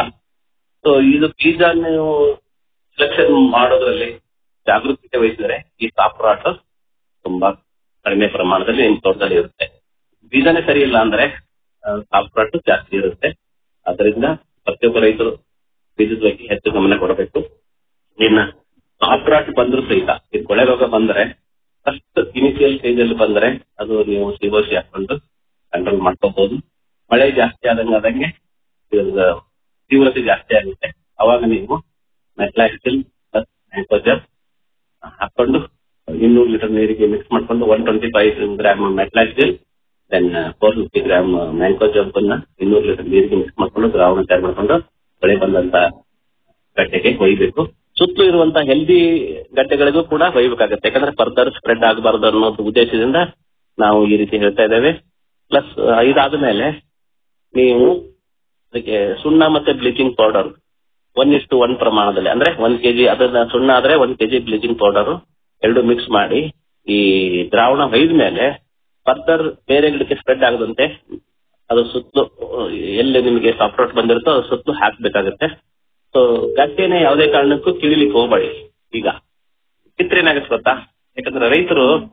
ಸೊ ಇದು ಬೀಜ ನೀವು ಸೆಲೆಕ್ಷನ್ ಮಾಡೋದ್ರಲ್ಲಿ ಜಾಗರೂಕತೆ ವಹಿಸಿದ್ರೆ ಈ ಸಾಫ್ಟ್ ರಾಟ್ ತುಂಬಾ ಕಡಿಮೆ ಪ್ರಮಾಣದಲ್ಲಿ ನಿಮ್ ತೋಟದಲ್ಲಿ ಇರುತ್ತೆ ಬೀಜನೇ ಸರಿ ಇಲ್ಲ ಅಂದ್ರೆ ಸಾಫ್ಟ್ ರಾಟ್ ಜಾಸ್ತಿ ಇರುತ್ತೆ ಅದರಿಂದ ಪ್ರತಿಯೊಬ್ಬ ರೈತರು ಬೀಜದ ಬಗ್ಗೆ ಹೆಚ್ಚು ಗಮನ ಕೊಡಬೇಕು ಇನ್ನ ಸಾಫ್ಟ್ ರಾಟ್ ಬಂದ್ರು ಸಹಿತ ಈ ಕೊಳೆ ರೋಗ ಬಂದ್ರೆ ಫಸ್ಟ್ ಇನಿಷಿಯಲ್ ಸ್ಟೇಜ್ ಅಲ್ಲಿ ಬಂದ್ರೆ ಅದು ನೀವು ಸಿಗೋಸಿ ಹಾಕೊಂಡು ಕಂಟ್ರೋಲ್ ಮಾಡ್ಕೋಬಹುದು ಮಳೆ ಜಾಸ್ತಿ ಆದಂಗೆ ಆದಂಗೆ ಇದ್ರದ್ದು ತೀವ್ರತೆ ಜಾಸ್ತಿ ಆಗುತ್ತೆ ಅವಾಗ ನೀವು ಮೆಟ್ಲಾಕ್ಸಿಲ್ ಪ್ಲಸ್ ಮ್ಯಾಂಕೋಜರ್ ಹಾಕೊಂಡು ಇನ್ನೂರು ಲೀಟರ್ ನೀರಿಗೆ ಮಿಕ್ಸ್ ಮಾಡ್ಕೊಂಡು one twenty five gram metalaxyl then four fifty gram mancozeb ಅನ್ನ ಇನ್ನೂರು ಲೀಟರ್ ನೀರಿಗೆ ಮಿಕ್ಸ್ ಮಾಡ್ಕೊಂಡು ದ್ರಾವಣ ತಯಾರು ಮಾಡ್ಕೊಂಡು ಬೆಳೆ ಬಂದಂತ ಗಡ್ಡೆಗೆ ಒಯ್ಬೇಕು ಸುತ್ತಲೂ ಇರುವಂತ ಹೆಲ್ದಿ ಗಡ್ಡೆಗಳಿಗೂ ಕೂಡ ಒಯ್ಬೇಕಾಗತ್ತೆ ಯಾಕಂದ್ರೆ ಫರ್ದರ್ ಸ್ಪ್ರೆಡ್ ಆಗಬಾರದು ಅನ್ನೋ ಉದ್ದೇಶದಿಂದ ನಾವು ಈ ರೀತಿ ಹೇಳ್ತಾ ಇದ್ದೇವೆ ಪ್ಲಸ್ ಇದಾದ ಮೇಲೆ ನೀವು ಅದಕ್ಕೆ ಸುಣ್ಣ ಮತ್ತೆ ಬ್ಲೀಚಿಂಗ್ ಪೌಡರ್ ಒನ್ ಇಷ್ಟು ಒನ್ ಪ್ರಮಾಣದಲ್ಲಿ ಅಂದ್ರೆ ಒಂದ್ ಕೆಜಿ ಅದನ್ನ ಸುಣ್ಣ ಆದ್ರೆ ಒಂದ್ ಕೆಜಿ ಬ್ಲೀಚಿಂಗ್ ಪೌಡರ್ ಎರಡು ಮಿಕ್ಸ್ ಮಾಡಿ ಈ ದ್ರಾವಣ ಒಯ್ದ ಮೇಲೆ ಫರ್ದರ್ ಬೇರೆ ಗಿಡಕ್ಕೆ ಸ್ಪ್ರೆಡ್ ಆಗದಂತೆ ಅದು ಸುತ್ತಲೂ ಎಲ್ಲಿ ನಿಮಗೆ ಸಾಫ್ಟ್ವೇರ್ ಬಂದಿರುತ್ತೋ ಅದು ಸುತ್ತಲೂ ಹಾಕ್ಬೇಕಾಗತ್ತೆ ಸೊ ಗದ್ದೆನೆ ಯಾವುದೇ ಕಾರಣಕ್ಕೂ ಕಿಳಿಲಿಕ್ಕೆ ಹೋಗಬೇಡಿ ಈಗ ಕಿತ್ರೆ ಏನಾಗುತ್ತೆ ಗೊತ್ತಾ ಯಾಕಂದ್ರೆ ರೈತರು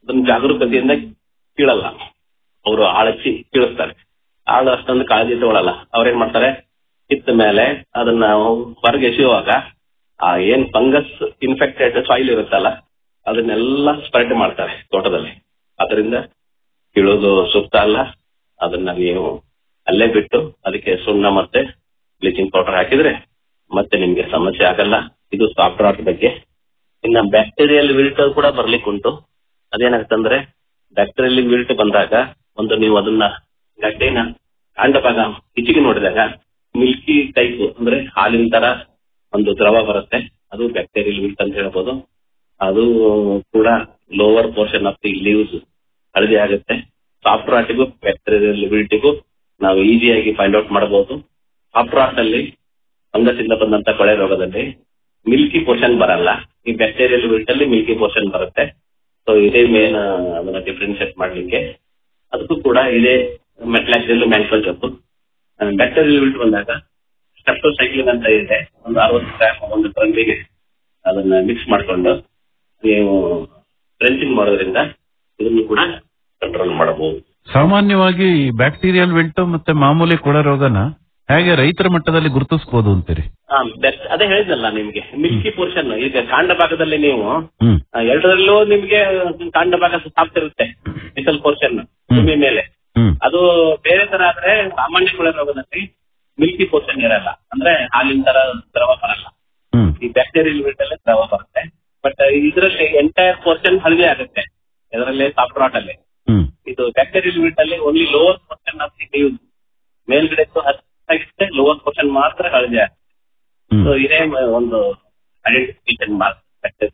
ಅದನ್ನ ಜಾಗರೂಕತೆಯಿಂದ ಕೀಳಲ್ಲ ಅವರು ಆಳಚ್ಚಿ ಕೀಳಿಸ್ತಾರೆ ಆಳು ಅಷ್ಟೊಂದು ಕಾಳಜಿ ತಗೊಳಲ್ಲ ಅವ್ರೇನ್ ಮಾಡ್ತಾರೆ ಕಿತ್ತ ಮೇಲೆ ಅದನ್ನ ಹೊರಗೆ ಎಸೆಯುವಾಗ ಆ ಏನ್ ಫಂಗಸ್ ಇನ್ಫೆಕ್ಟೆಡ್ ಸಾಯಿಲ್ ಇರುತ್ತಲ್ಲ ಅದನ್ನೆಲ್ಲ ಸ್ಪ್ರೆಡ್ ಮಾಡ್ತಾರೆ ತೋಟದಲ್ಲಿ ಅದರಿಂದ ಕೀಳೋದು ಸೂಕ್ತ ಅಲ್ಲ ಅದನ್ನ ನೀವು ಅಲ್ಲೇ ಬಿಟ್ಟು ಅದಕ್ಕೆ ಸುಣ್ಣ ಮತ್ತೆ ಬ್ಲೀಚಿಂಗ್ ಪೌಡರ್ ಹಾಕಿದ್ರೆ ಮತ್ತೆ ನಿಮ್ಗೆ ಸಮಸ್ಯೆ ಆಗಲ್ಲ ಇದು ಸಾಫ್ಟ್ ರಾಟ್ ಬಗ್ಗೆ ಇನ್ನ ಬ್ಯಾಕ್ಟೀರಿಯಲ್ ವಿಲ್ಟ್ ಕೂಡ ಬರ್ಲಿಕ್ಕೆ ಉಂಟು ಅದೇನಾಗುತ್ತಂದ್ರೆ ಬ್ಯಾಕ್ಟೀರಿಯಲ್ ವಿಲ್ಟ್ ಬಂದಾಗ ಒಂದು ನೀವು ಅದನ್ನ ಗಡ್ಡೆನ ಕಾಂಡ ಭಾಗ ಹಿಚಿಗೆ ನೋಡಿದಾಗ ಮಿಲ್ಕಿ ಟೈಪ್ ಅಂದ್ರೆ ಹಾಲಿನ ತರ ಒಂದು ದ್ರವ ಬರುತ್ತೆ ಅದು ಬ್ಯಾಕ್ಟೀರಿಯಲ್ ವಿಲ್ಟ್ ಅಂತ ಹೇಳ್ಬೋದು ಅದು ಕೂಡ lower portion of the leaves ಹಳದಿ ಆಗುತ್ತೆ ಸಾಫ್ಟ್ ರಾಟಿಗೂ ಬ್ಯಾಕ್ಟೀರಿಯಲ್ ವಿಲ್ಟಿಗೂ ನಾವು ಈಸಿಯಾಗಿ ಫೈಂಡ್ ಔಟ್ ಮಾಡಬಹುದು ಸಾಫ್ಟ್ ರಾಟ್ ಅಲ್ಲಿ ಫಂಗಸ್ ಇಂದ ಬಂದಂತ ಕೊಳೆ ರೋಗದಲ್ಲಿ ಮಿಲ್ಕಿ ಪೋರ್ಷನ್ ಬರಲ್ಲ ಈ ಬ್ಯಾಕ್ಟೀರಿಯಲ್ ವಿಲ್ಟ್ ಅಲ್ಲಿ ಮಿಲ್ಕಿ ಪೋರ್ಷನ್ ಬರುತ್ತೆ ಸೊ ಇದೇ ಮೇನ್ ಅದನ್ನ ಡಿಫ್ರೆನ್ಶಿಯೇಟ್ ಮಾಡ್ಲಿಕ್ಕೆ ಅದಕ್ಕೂ ಕೂಡ ಇದೇ metalaxyl mancozeb bacterial wilt ಬಂದಾಗ ಸ್ಟೆಪ್ಟೋಸೈಕ್ಲಿನ್ ಅಂತ ಇದೆ ಒಂದು ಅರವತ್ತು ಗ್ರಾಮ್ ಒಂದು ಟ್ರಂಬಿಗೆ ಅದನ್ನ ಮಿಕ್ಸ್ ಮಾಡ್ಕೊಂಡು ನೀವು ಡ್ರೆಂಚಿಂಗ್ ಮಾಡೋದ್ರಿಂದ ಇದನ್ನು ಕೂಡ ಕಂಟ್ರೋಲ್ ಮಾಡಬಹುದು ಸಾಮಾನ್ಯವಾಗಿ ಬ್ಯಾಕ್ಟೀರಿಯಲ್ ವಿಲ್ಟು ಮತ್ತೆ ಮಾಮೂಲಿ ಕೊಳೆ ರೋಗನ ಹೇಗೆ ರೈತರ ಮಟ್ಟದಲ್ಲಿ ಗುರುತಿಸಬಹುದು ಅಂತೀರಿ ಆ, best- ಅದೇ ಹೇಳಿದ್ನಲ್ಲ ನಿಮ್ಗೆ ಮಿಲ್ಕಿ ಪೋರ್ಷನ್ ಈಗ ಕಾಂಡ ಭಾಗದಲ್ಲಿ ನೀವು ಹ್ಮ್ ಆ, ಎರಡರಲ್ಲೂ ನಿಮ್ಗೆ ಕಾಂಡ ಭಾಗ ಸಾಪ್ತಿರುತ್ತೆ ಮಿಸಲ್ ಪೋರ್ಷನ್ ಭೂಮಿ ಮೇಲೆ ಹ್ಮ್ ಅದು ಬೇರೆ ತರ ಆದ್ರೆ ಸಾಮಾನ್ಯ ಕೊಳೆ ರೋಗದಲ್ಲಿ ಮಿಲ್ಕಿ ಪೋರ್ಷನ್ ಇರಲ್ಲ ಅಂದ್ರೆ ಹಾಲಿನ ತರ ದ್ರವ ಬರಲ್ಲ ಹ್ಮ್ ಈ ಬ್ಯಾಕ್ಟೀರಿಯಲ್ ವಿಲ್ಟಲ್ಲಿ ದ್ರವ ಬರುತ್ತೆ ಬಟ್ ಇದರಲ್ಲಿ ಎಂಟೈರ್ ಪೋರ್ಷನ್ ಹಳದಿ ಆಗುತ್ತೆ ಇದರಲ್ಲಿ ಸಾಫ್ಟ್ ರಾಟ್ ಅಲ್ಲಿ ಹ್ಮ್ ಇದು ಬ್ಯಾಕ್ಟೀರಿಯಲ್ ವಿಲ್ಟ್ ಅಲ್ಲಿ only lower portion of the leaves ಮೇಲ್ಗಡೆ ಹತ್ತಾಗಿರುತ್ತೆ ಲೋವರ್ ಪೋರ್ಷನ್ ಮಾತ್ರ ಹಳದಿ ಆಗುತ್ತೆ ಹ್ಮ್ ಸೊ ಇದೇ ಮ- ಒಂದು identification mark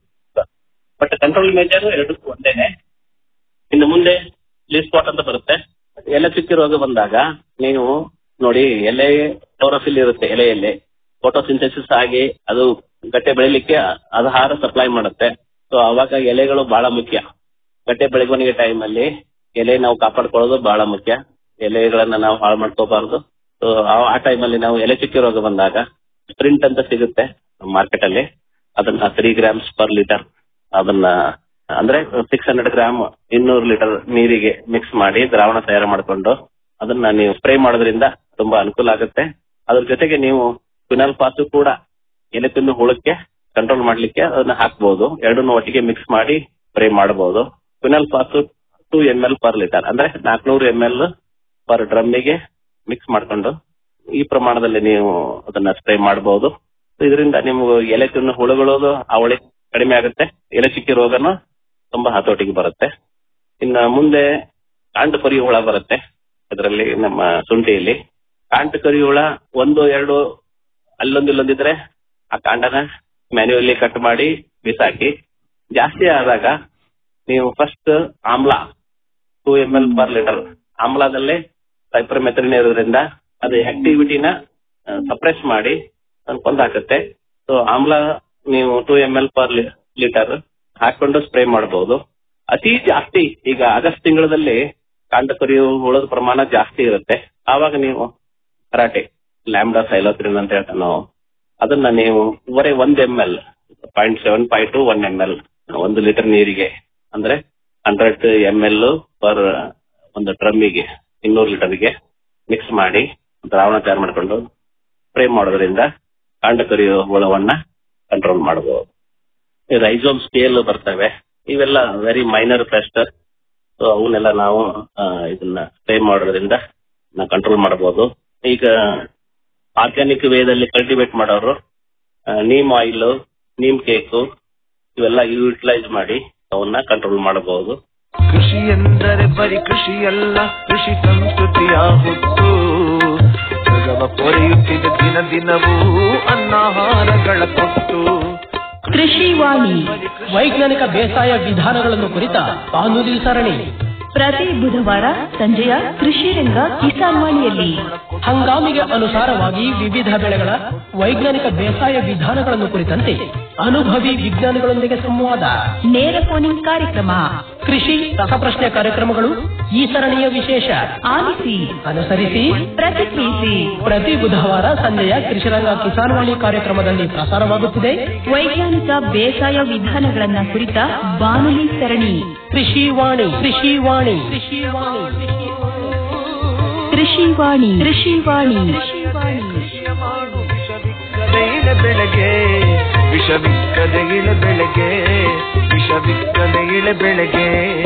but control major ಎರಡಕ್ಕೂ ಒಂದೇನೆ ಇನ್ನು ಮುಂದೆ ಲೀಸ್ ಸ್ಪಾಟ್ ಅಂತ ಬರುತ್ತೆ ಎಲೆ ಚುಕ್ಕಿ ರೋಗ ಬಂದಾಗ ನೀವು ನೋಡಿ ಎಲೆ ಕ್ಲೋರೋಫಿಲ್ ಇರುತ್ತೆ ಎಲೆಯಲ್ಲಿ ಫೋಟೋಸಿಂಥೆಸಿಸ್ ಆಗಿ ಅದು ಗಟ್ಟೆ ಬೆಳಿಲಿಕ್ಕೆ ಆಹಾರ ಸಪ್ಲೈ ಮಾಡುತ್ತೆ ಸೊ ಅವಾಗ ಎಲೆಗಳು ಬಹಳ ಮುಖ್ಯ ಗಟ್ಟೆ ಬೆಳವಣಿಗೆ ಟೈಮ್ ಅಲ್ಲಿ ಎಲೆ ನಾವು ಕಾಪಾಡ್ಕೊಳ್ಳೋದು ಬಹಳ ಮುಖ್ಯ ಎಲೆಗಳನ್ನ ನಾವು ಹಾಳು ಮಾಡ್ಕೋಬಾರ್ದು ಸೊ ಆ ಟೈಮ್ ಅಲ್ಲಿ ನಾವು ಎಲೆ ಚುಕ್ಕಿ ರೋಗ ಬಂದಾಗ ಸ್ಪ್ರಿಂಟ್ ಅಂತ ಸಿಗುತ್ತೆ ಮಾರ್ಕೆಟ್ ಅಲ್ಲಿ ಅದನ್ನ ತ್ರೀ ಗ್ರಾಮ್ಸ್ ಪರ್ ಲೀಟರ್ ಅದನ್ನ ಅಂದ್ರೆ ಸಿಕ್ಸ್ ಹಂಡ್ರೆಡ್ ಗ್ರಾಮ್ ಇನ್ನೂರು ಲೀಟರ್ ನೀರಿಗೆ ಮಿಕ್ಸ್ ಮಾಡಿ ದ್ರಾವಣ ತಯಾರು ಮಾಡಿಕೊಂಡು ಅದನ್ನ ನೀವು ಸ್ಪ್ರೇ ಮಾಡೋದ್ರಿಂದ ತುಂಬಾ ಅನುಕೂಲ ಆಗುತ್ತೆ ಅದ್ರ ಜೊತೆಗೆ ನೀವು ಫಿನಲ್ ಪಾಸು ಕೂಡ ಎಲೆ ತಿನ್ನು ಹುಳಕ್ಕೆ ಕಂಟ್ರೋಲ್ ಮಾಡ್ಲಿಕ್ಕೆ ಅದನ್ನ ಹಾಕ್ಬಹುದು ಎರಡನ್ನೂ ಒಟ್ಟಿಗೆ ಮಿಕ್ಸ್ ಮಾಡಿ ಸ್ಪ್ರೇ ಮಾಡಬಹುದು quinalphos two M L per litre ಅಂದ್ರೆ ನಾಲ್ಕನೂರು ಎಂ ಎಲ್ ಪರ್ ಡ್ರಮ್ಮಿಗೆ ಮಿಕ್ಸ್ ಮಾಡ್ಕೊಂಡು ಈ ಪ್ರಮಾಣದಲ್ಲಿ ನೀವು ಅದನ್ನ ಸ್ಪ್ರೇ ಮಾಡಬಹುದು ಇದರಿಂದ ನಿಮ್ಗೆ ಎಲೆ ತಿನ್ನು ಹುಳುಗಳೋದು ಅವಳಿ ಕಡಿಮೆ ಆಗುತ್ತೆ ಎಲೆ ಚಿಕ್ಕಿ ರೋಗನು ತುಂಬಾ ಹತೋಟಿಗೆ ಬರುತ್ತೆ ಇನ್ನ ಮುಂದೆ ಕಾಂಡ ಕರಿ ಹುಳ ಬರುತ್ತೆ ಇದರಲ್ಲಿ ನಮ್ಮ ಶುಂಠಿಯಲ್ಲಿ ಕಾಂಟ ಕರಿ ಹುಳ ಒಂದು ಎರಡು ಅಲ್ಲೊಂದು ಇಲ್ಲೊಂದಿದ್ರೆ ಆ ಕಾಂಡನ ಮ್ಯಾನ್ಯುವಲಿ ಕಟ್ ಮಾಡಿ ಬಿಸಾಕಿ ಜಾಸ್ತಿ ಆದಾಗ ನೀವು ಫಸ್ಟ್ ಆಮ್ಲ two M L per litre ಆಮ್ಲದಲ್ಲೇ ಸೈಪರ್ ಮೆಥಡಿನ್ ಇರೋದ್ರಿಂದ ಅದು ಆಕ್ಟಿವಿಟಿನ ಸಪ್ರೆಸ್ ಮಾಡಿ ಕೊಂದಾಕತ್ತೆ ಸೊ ಆಮ್ಲ ನೀವು two M L per litre ಹಾಕೊಂಡು ಸ್ಪ್ರೇ ಮಾಡಬಹುದು ಅತಿ ಜಾಸ್ತಿ ಈಗ ಆಗಸ್ಟ್ ತಿಂಗಳಲ್ಲಿ ಕಾಂಡ ಕರಿಯು ಹುಳದ ಪ್ರಮಾಣ ಜಾಸ್ತಿ ಇರುತ್ತೆ ಆವಾಗ ನೀವು ಕರಾಟೆ ಲ್ಯಾಂಬ್ಡಾ ಸೈಲೋತ್ರಿನ್ ಅಂತ ಹೇಳ್ತಾರೆ ನಾವು ಅದನ್ನ ನೀವು ಬರೀ ಒಂದ್ M L point seven five to one M L ಒಂದು ಲೀಟರ್ ನೀರಿಗೆ ಅಂದ್ರೆ ಹಂಡ್ರೆಡ್ ಎಂ ಎಲ್ ಪರ್ ಒಂದು ಡ್ರಮ್ಮಿಗೆ ಇನ್ನೂರು ಲೀಟರ್ಗೆ ಮಿಕ್ಸ್ ಮಾಡಿ ದ್ರಾವಣ ತಯಾರು ಮಾಡಿಕೊಂಡು ಸ್ಪ್ರೇ ಮಾಡೋದ್ರಿಂದ ಕಾಂಡ ಕರಿಯೋ ಹುಳವನ್ನ ಕಂಟ್ರೋಲ್ ಮಾಡಬಹುದು ರೈಸೋಮ್ ಸ್ಕೇಲ್ ಬರ್ತವೆ ಇವೆಲ್ಲ ವೆರಿ ಮೈನರ್ ಪೆಸ್ಟ್ ಸೊ ಅವನ್ನೆಲ್ಲ ನಾವು ಆ, ಇದನ್ನ ಸ್ಪ್ರೇ ಮಾಡೋದ್ರಿಂದ ನಾವು ಕಂಟ್ರೋಲ್ ಮಾಡಬಹುದು ಈಗ ಆರ್ಗ್ಯಾನಿಕ್ ವೇದಲ್ಲಿ ಕಲ್ಟಿವೇಟ್ ಮಾಡೋರು ಆ, ನೀಮ್ ಆಯಿಲ್ ನೀಮ್ ಕೇಕು ಇವೆಲ್ಲ ಯೂಟಿಲೈಸ್ ಮಾಡಿ ಅವನ್ನ ಕಂಟ್ರೋಲ್ ಮಾಡಬಹುದು ಕೃಷಿ ಎಂದರೆ ಬರೀ ಕೃಷಿಯಲ್ಲ ಕೃಷಿ ಸಂಸ್ಕೃತಿಯ ಹುಟ್ಟು ಜಗವ ಪೊರೆಯುತ್ತಿದೆ ದಿನ ದಿನವೂ ಅನ್ನಾಹಾರಗಳ ಕೊಟ್ಟು ಕೃಷಿ ವಾಣಿ ವೈಜ್ಞಾನಿಕ ಬೇಸಾಯ ವಿಧಾನಗಳನ್ನು ಕುರಿತ ಬಾನುಲಿ ಸರಣಿ ಪ್ರತಿ ಬುಧವಾರ ಸಂಜೆಯ ಕೃಷಿ ರಂಗ ಕಿಸಾನ್ ವಾಣಿಯಲ್ಲಿ ಹಂಗಾಮಿಗೆ ಅನುಸಾರವಾಗಿ ವಿವಿಧ ಬೆಳೆಗಳ ವೈಜ್ಞಾನಿಕ ಬೇಸಾಯ ವಿಧಾನಗಳನ್ನು ಕುರಿತಂತೆ ಅನುಭವಿ ವಿಜ್ಞಾನಿಗಳೊಂದಿಗೆ ಸಂವಾದ ನೇರ ಫೋನಿಂಗ್ ಕಾರ್ಯಕ್ರಮ ಕೃಷಿ ರಸಪ್ರಶ್ನೆ ಕಾರ್ಯಕ್ರಮಗಳು ಈ ಸರಣಿಯ ವಿಶೇಷ ಆಲಿಸಿ ಅನುಸರಿಸಿ ಪ್ರತಿಕ್ರಿಯಿಸಿ ಪ್ರತಿ ಬುಧವಾರ ಸಂಜೆಯ ಕೃಷಿರಂಗ ಕಿಸಾನ್ವಾಣಿ ಕಾರ್ಯಕ್ರಮದಲ್ಲಿ ಪ್ರಸಾರವಾಗುತ್ತಿದೆ ವೈಜ್ಞಾನಿಕ ಬೇಸಾಯ ವಿಧಾನಗಳನ್ನ ಕುರಿತ ಬಾನುಲಿ ಸರಣಿ ಕೃಷಿ ವಾಣಿ ಕೃಷಿ ವಾಣಿ ಕೃಷಿ ವಾಣಿ ಕೃಷಿ ವಾಣಿ ಕೃಷಿ ವಾಣಿ ವಿಷವಿಕ್ಕದೆಯಿನ ಬೆಳೆಗೆ ವಿಷವಿಕ್ಕದೆಯಿನ ಬೆಳೆಗೆ ವಿಷವಿಕ್ಕದೆಯಿನ ಬೆಳೆಗೆ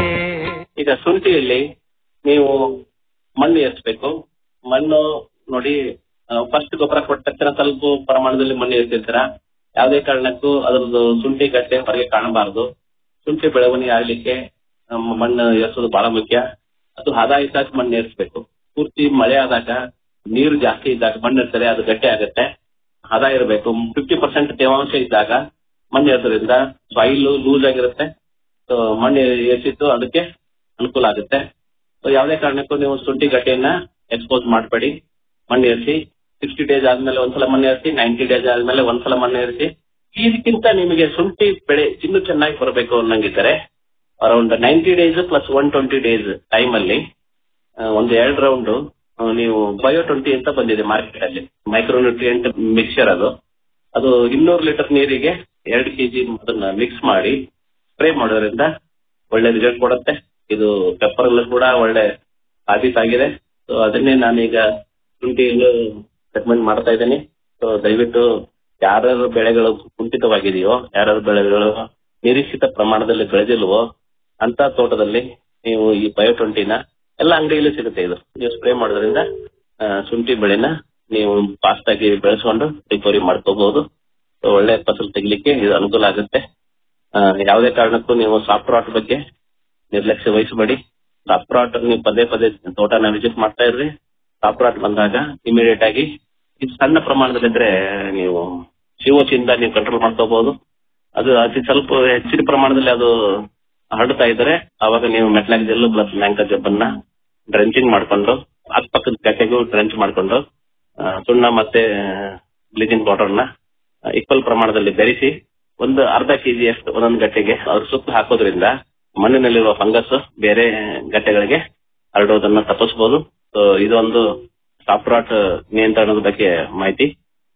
ಈಗ ಶುಂಠಿಯಲ್ಲಿ ನೀವು ಮಣ್ಣು ಏರಿಸ್ಬೇಕು ಮಣ್ಣು ನೋಡಿ ಫಸ್ಟ್ ಗೊಬ್ಬರ ಕೊಟ್ಟ ತಕ್ಷಣ ಸ್ವಲ್ಪ ಪ್ರಮಾಣದಲ್ಲಿ ಮಣ್ಣು ಏರ್ಸಿರ್ತೀರ ಯಾವುದೇ ಕಾರಣಕ್ಕೂ ಅದ್ರದ್ದು ಶುಂಠಿ ಗಡ್ಡೆ ಹೊರಗೆ ಕಾಣಬಾರದು ಶುಂಠಿ ಬೆಳವಣಿಗೆ ಆಗ್ಲಿಕ್ಕೆ ನಮ್ಮ ಮಣ್ಣು ಏರ್ಸೋದು ಬಹಳ ಮುಖ್ಯ ಅದು ಹದ ಇದ್ದಾಗ ಮಣ್ಣು ಏರಿಸ್ಬೇಕು ಪೂರ್ತಿ ಮಳೆ ಆದಾಗ ನೀರು ಜಾಸ್ತಿ ಇದ್ದಾಗ ಮಣ್ಣು ಇರ್ತದೆ ಅದು ಗಟ್ಟಿ ಆಗುತ್ತೆ ಹದ ಇರಬೇಕು ಫಿಫ್ಟಿ ಪರ್ಸೆಂಟ್ ತೇವಾಂಶ ಇದ್ದಾಗ ಮಣ್ಣು ಇರೋದ್ರಿಂದ ಸಾಯಿಲ್ ಲೂಸ್ ಆಗಿರುತ್ತೆ ಸೊ ಮಣ್ಣು ಏರಿಸಿದ್ದು ಅದಕ್ಕೆ ಅನುಕೂಲ ಆಗುತ್ತೆ ಸೊ ಯಾವುದೇ ಕಾರಣಕ್ಕೂ ನೀವು ಶುಂಠಿ ಗಡ್ಡೆಯನ್ನ ಎಕ್ಸ್ಪೋಸ್ ಮಾಡಬೇಡಿ ಮಣ್ಣು ಏರಿಸಿ ಸಿಕ್ಸ್ಟಿ ಡೇಸ್ ಆದ್ಮೇಲೆ ಒಂದ್ಸಲ ಮಣ್ಣು ಏರಿಸಿ ನೈಂಟಿ ಡೇಸ್ ಆದ್ಮೇಲೆ ಒಂದ್ಸಲ ಮಣ್ಣು ಏರಿಸಿ ಇದಕ್ಕಿಂತ ನಿಮಗೆ ಶುಂಠಿ ಬೆಳೆ ಇನ್ನೂ ಚೆನ್ನಾಗಿ ಬರಬೇಕು ಅನ್ನಂಗಿದ್ದರೆ around ninety days plus one twenty days time ಅಲ್ಲಿ ಆ, ಒಂದು ಎರಡು ರೌಂಡ್ ನೀವು ಬಯೋ ಟ್ವೆಂಟಿ ಅಂತ ಬಂದಿದೆ ಮಾರ್ಕೆಟ್ ಅಲ್ಲಿ ಮೈಕ್ರೋನ್ಯೂಟ್ರಿಯೆಂಟ್ ಮಿಕ್ಸರ್ ಅದು ಅದು ಇನ್ನೂರು ಲೀಟರ್ ನೀರಿಗೆ ಎರಡು ಕೆಜಿ ಅದನ್ನ ಮಿಕ್ಸ್ ಮಾಡಿ ಸ್ಪ್ರೇ ಮಾಡೋದ್ರಿಂದ ಒಳ್ಳೆ ರಿಸಲ್ಟ್ ಕೊಡುತ್ತೆ ಇದು ಪೆಪ್ಪರ್ ಅಲ್ಲೂ ಕೂಡ ಒಳ್ಳೆ ಸಾಬೀತಾಗಿದೆ ಸೊ ಅದನ್ನೇ ನಾನೀಗ ಶುಂಠಿಯಲ್ಲೂ ರೆಕಮೆಂಡ್ ಮಾಡ್ತಾ ಇದ್ದೀನಿ ಸೊ ದಯವಿಟ್ಟು ಯಾರ್ಯಾರ ಬೆಳೆಗಳು ಕುಂಠಿತವಾಗಿದೆಯೋ ಯಾರ್ಯಾರ ಬೆಳೆಗಳು ನಿರೀಕ್ಷಿತ ಪ್ರಮಾಣದಲ್ಲಿ ಬೆಳೆದಿಲ್ವೋ ಅಂತ ತೋಟದಲ್ಲಿ ನೀವು ಈ ಬಯೋ ಟ್ವೆಂಟಿನ ಎಲ್ಲ ಅಂಗಡಿಯಲ್ಲೂ ಸಿಗುತ್ತೆ ಇದು ನೀವು ಸ್ಪ್ರೇ ಮಾಡೋದ್ರಿಂದ ಆ, ಶುಂಠಿ ಬೆಳೆನ ನೀವು ಫಾಸ್ಟ್ ಆಗಿ ಬೆಳೆಸ್ಕೊಂಡು ರಿಕವರಿ ಮಾಡ್ಕೋಬಹುದು So, ಒಳ್ಳೆ ಫಸಲು ತೆಗಿಲಿಕ್ಕೆ ಇದು ಅನುಕೂಲ ಆಗುತ್ತೆ ಆ, ಯಾವುದೇ ಕಾರಣಕ್ಕೂ ನೀವು ಸಾಫ್ಟ್ ರಾಟ್ ಬಗ್ಗೆ ನಿರ್ಲಕ್ಷ್ಯ ವಹಿಸಬೇಡಿ ಸಾಫ್ಟ್ ರಾಟ್ ನೀವು ಪದೇ ಪದೇ ತೋಟನ ವಿಸಿಟ್ ಮಾಡ್ತಾ ಇರ್ರಿ ಸಾಫ್ಟ್ ರಾಟ್ ಬಂದಾಗ ಇಮಿಡಿಯೇಟ್ ಆಗಿ ಇದು ಸಣ್ಣ ಪ್ರಮಾಣದಲ್ಲಿದ್ರೆ ನೀವು ಶಿವಚಿಂದ ನೀವು ಕಂಟ್ರೋಲ್ ಮಾಡ್ಕೋಬಹುದು ಅದು ಅತಿ ಸ್ವಲ್ಪ ಹೆಚ್ಚಿನ ಪ್ರಮಾಣದಲ್ಲಿ ಅದು ಹರಡ್ತಾ ಇದ್ರೆ ಅವಾಗ ನೀವು ಮೆಟ್ಲಾಕ್ ಜೆಲ್ಲು ಪ್ಲಸ್ ಮ್ಯಾಂಕ ಜಬ್ಬನ್ನ ಡ್ರೆಂಚಿಂಗ್ ಮಾಡ್ಕೊಂಡು ಅಕ್ಕಪಕ್ಕದ ಗಟ್ಟೆಗೂ ಡ್ರೆಂಚ್ ಮಾಡ್ಕೊಂಡು ಆ, ಸುಣ್ಣ ಮತ್ತೆ ಬ್ಲೀಚಿಂಗ್ ಪೌಡರ್ನ ಈಕ್ವಲ್ ಪ್ರಮಾಣದಲ್ಲಿ ಬೆರೆಸಿ ಒಂದು ಅರ್ಧ ಕೆಜಿ ಅಷ್ಟು ಒಂದೊಂದು ಗಟ್ಟೆಗೆ ಅದ್ರ ಸುತ್ತ ಹಾಕೋದ್ರಿಂದ ಮಣ್ಣಿನಲ್ಲಿರುವ ಫಂಗಸ್ ಬೇರೆ ಗಟ್ಟೆಗಳಿಗೆ ಹರಡೋದನ್ನ ತಪ್ಪಿಸಬಹುದು ಸೊ ಇದೊಂದು ಸಾಫ್ಟ್ ರಾಟ್ ನಿಯಂತ್ರಣದ ಬಗ್ಗೆ ಮಾಹಿತಿ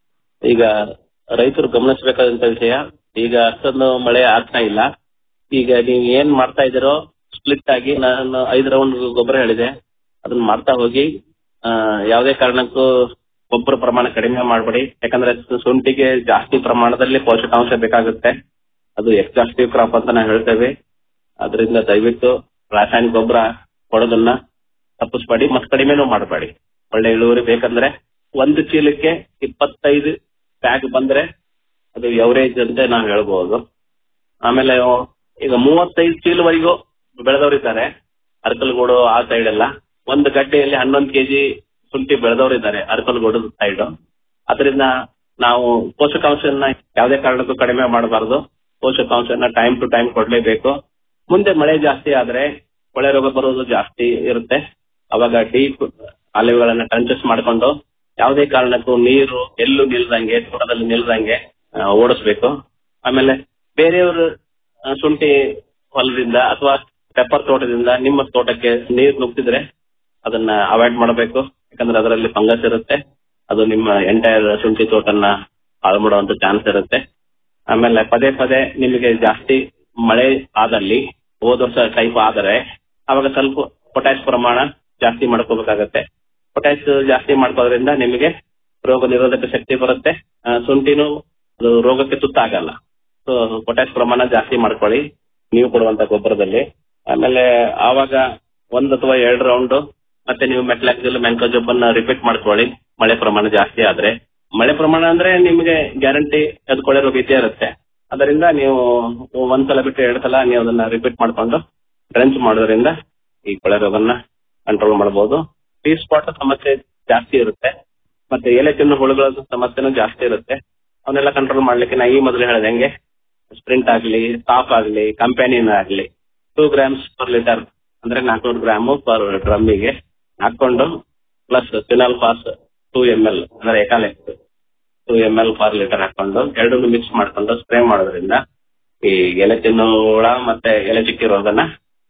ಈಗ ರೈತರು ಗಮನಿಸಬೇಕಾದಂತ ವಿಷಯ ಈಗ ಅಷ್ಟೊಂದು ಮಳೆ ಆಗ್ತಾ ಇಲ್ಲ ಈಗ ನೀವು ಏನ್ ಮಾಡ್ತಾ ಇದ್ದೀರೋ ಸ್ಪ್ಲಿಟ್ ಆಗಿ ನಾನು ಐದು ರೌಂಡ್ ಗೊಬ್ಬರ ಹೇಳಿದೆ ಅದನ್ನ ಮಾಡ್ತಾ ಹೋಗಿ ಆ, ಯಾವುದೇ ಕಾರಣಕ್ಕೂ ಗೊಬ್ಬರ ಪ್ರಮಾಣ ಕಡಿಮೆ ಮಾಡಬೇಡಿ ಯಾಕಂದ್ರೆ ಶುಂಠಿಗೆ ಜಾಸ್ತಿ ಪ್ರಮಾಣದಲ್ಲಿ ಪೋಷಕಾಂಶ ಬೇಕಾಗುತ್ತೆ ಅದು ಎಕ್ಸಾಸ್ಟಿವ್ ಕ್ರಾಪ್ ಅಂತ ನಾವು ಹೇಳ್ತೇವೆ ಅದರಿಂದ ದಯವಿಟ್ಟು ರಾಸಾಯನಿಕ ಗೊಬ್ಬರ ಕೊಡೋದನ್ನ ತಪ್ಪಿಸ್ಬೇಡಿ ಮತ್ತೆ ಕಡಿಮೆನೂ ಮಾಡಬೇಡಿ ಒಳ್ಳೆ ಇಳುವರಿ ಬೇಕಂದ್ರೆ ಒಂದು ಚೀಲಕ್ಕೆ ಇಪ್ಪತ್ತೈದು ಬ್ಯಾಗ್ ಬಂದ್ರೆ ಅದು ಎವರೇಜ್ ಅಂತ ನಾವು ಹೇಳ್ಬೋದು ಆಮೇಲೆ ಈಗ ಮೂವತ್ತೈದು ಚೀಲವರೆಗೂ ಬೆಳೆದವರಿದ್ದಾರೆ ಅರಕಲ್ಗೂಡು ಆ ಸೈಡ್ ಎಲ್ಲ ಒಂದು ಗಡ್ಡೆಯಲ್ಲಿ ಹನ್ನೊಂದು ಕೆಜಿ ಶುಂಠಿ ಬೆಳೆದವರಿದ್ದಾರೆ ಅರಕಲ್ಗೂಡು ಸೈಡ್ ಅದರಿಂದ ನಾವು ಪೋಷಕಾಂಶನ ಯಾವುದೇ ಕಾರಣಕ್ಕೂ ಕಡಿಮೆ ಮಾಡಬಾರದು ಪೋಷಕಾಂಶನ ಟೈಮ್ ಟು ಟೈಮ್ ಕೊಡ್ಲೇಬೇಕು ಮುಂದೆ ಮಳೆ ಜಾಸ್ತಿ ಆದ್ರೆ ಕೊಳೆ ರೋಗ ಬರೋದು ಜಾಸ್ತಿ ಇರುತ್ತೆ ಅವಾಗ ಡೀಪ್ ಕಾಲುವೆಗಳನ್ನ ಟಂಚಸ್ ಮಾಡ್ಕೊಂಡು ಯಾವುದೇ ಕಾರಣಕ್ಕೂ ನೀರು ಎಲ್ಲೂ ನಿಲ್ದಂಗೆ ತೋಟದಲ್ಲಿ ನಿಲ್ದಂಗೆ ಆ, ಓಡಿಸ್ಬೇಕು ಆಮೇಲೆ ಬೇರೆಯವರು ಆ, ಶುಂಠಿ ಹೊಲದಿಂದ ಅಥವಾ ಪೆಪ್ಪರ್ ತೋಟದಿಂದ ನಿಮ್ಮ ತೋಟಕ್ಕೆ ನೀರು ನುಗ್ತಿದ್ರೆ ಅದನ್ನ ಅವಾಯ್ಡ್ ಮಾಡಬೇಕು ಯಾಕಂದ್ರೆ ಅದರಲ್ಲಿ ಫಂಗಸ್ ಇರುತ್ತೆ ಅದು ನಿಮ್ಮ ಎಂಟೈರ್ ಶುಂಠಿ ತೋಟನ್ನ ಹಾಳು ಮಾಡುವಂತ ಚಾನ್ಸ್ ಇರುತ್ತೆ ಆಮೇಲೆ ಪದೇ ಪದೇ ನಿಮಗೆ ಜಾಸ್ತಿ ಮಳೆ ಆದಲ್ಲಿ ಹೋದ ವರ್ಷ ಟೈಪ್ ಆದರೆ ಅವಾಗ ಸ್ವಲ್ಪ ಪೊಟ್ಯಾಶ್ ಪ್ರಮಾಣ ಜಾಸ್ತಿ ಮಾಡ್ಕೋಬೇಕಾಗತ್ತೆ ಪೊಟ್ಯಾಶ್ ಜಾಸ್ತಿ ಮಾಡ್ಕೋದ್ರಿಂದ ನಿಮಗೆ ರೋಗ ನಿರೋಧಕ ಶಕ್ತಿ ಬರುತ್ತೆ ಆ, ಶುಂಠಿನೂ ಅದು ರೋಗಕ್ಕೆ ತುತ್ತಾಗಲ್ಲ ಸೊ ಪೊಟ್ಯಾಶ್ ಪ್ರಮಾಣ ಜಾಸ್ತಿ ಮಾಡ್ಕೊಳ್ಳಿ ನೀವು ಕೊಡುವಂತ ಗೊಬ್ಬರದಲ್ಲಿ ಆಮೇಲೆ ಆವಾಗ ಒಂದ್ ಅಥವಾ ಎರಡು ರೌಂಡ್ ಮತ್ತೆ ನೀವು ಮೆಟ್ಲಾಕ್ಸಲ್ ಮೆಂಕೋಜಬ್ಬನ್ನ ರಿಪೀಟ್ ಮಾಡ್ಕೊಳ್ಳಿ ಮಳೆ ಪ್ರಮಾಣ ಜಾಸ್ತಿ ಆದ್ರೆ ಮಳೆ ಪ್ರಮಾಣ ಅಂದ್ರೆ ನಿಮಗೆ ಗ್ಯಾರಂಟಿ ಅದು ಕೊಳೆ ರೋಗ ಇದ್ದೇ ಇರುತ್ತೆ ಅದರಿಂದ ನೀವು ಒಂದ್ಸಲ ಬಿಟ್ಟು ಎರಡು ಸಲ ನೀವು ಅದನ್ನ ರಿಪೀಟ್ ಮಾಡ್ಕೊಂಡು ಡ್ರೆಂಚ್ ಮಾಡೋದ್ರಿಂದ ಈ ಕೊಳೆ ರೋಗನ್ನ ಕಂಟ್ರೋಲ್ ಮಾಡಬಹುದು ಟೀ ಸ್ಪಾಟ್ ಸಮಸ್ಯೆ ಜಾಸ್ತಿ ಇರುತ್ತೆ ಮತ್ತೆ ಎಲೆ ತಿನ್ನು ಹುಳುಗಳ ಸಮಸ್ಯೆನೂ ಜಾಸ್ತಿ ಇರುತ್ತೆ ಅವನ್ನೆಲ್ಲ ಕಂಟ್ರೋಲ್ ಮಾಡ್ಲಿಕ್ಕೆ ನಾ ಈ ಮೊದಲು ಹೇಳ್ದಂಗೆ ಸ್ಪ್ರಿಂಟ್ ಆಗ್ಲಿ ಟಾಪ್ ಆಗ್ಲಿ ಕಂಪೆನಿನ ಆಗ್ಲಿ ಟೂ ಗ್ರಾಮ್ಸ್ ಪರ್ ಲೀಟರ್ ಅಂದ್ರೆ ನಾಲ್ಕುನೂರು ಗ್ರಾಮು ಪರ್ ಡ್ರಮ್ಮಿಗೆ ಹಾಕೊಂಡು plus quinalphos two M L ಅಂದ್ರೆ Ekalux two M L per litre ಹಾಕೊಂಡು ಎರಡನ್ನು ಮಿಕ್ಸ್ ಮಾಡ್ಕೊಂಡು ಸ್ಪ್ರೇ ಮಾಡೋದ್ರಿಂದ ಈ ಎಲೆ ತಿನ್ನೋ ಹುಳ ಮತ್ತೆ ಎಲೆ ಚಿಕ್ಕಿ ರೋಗನ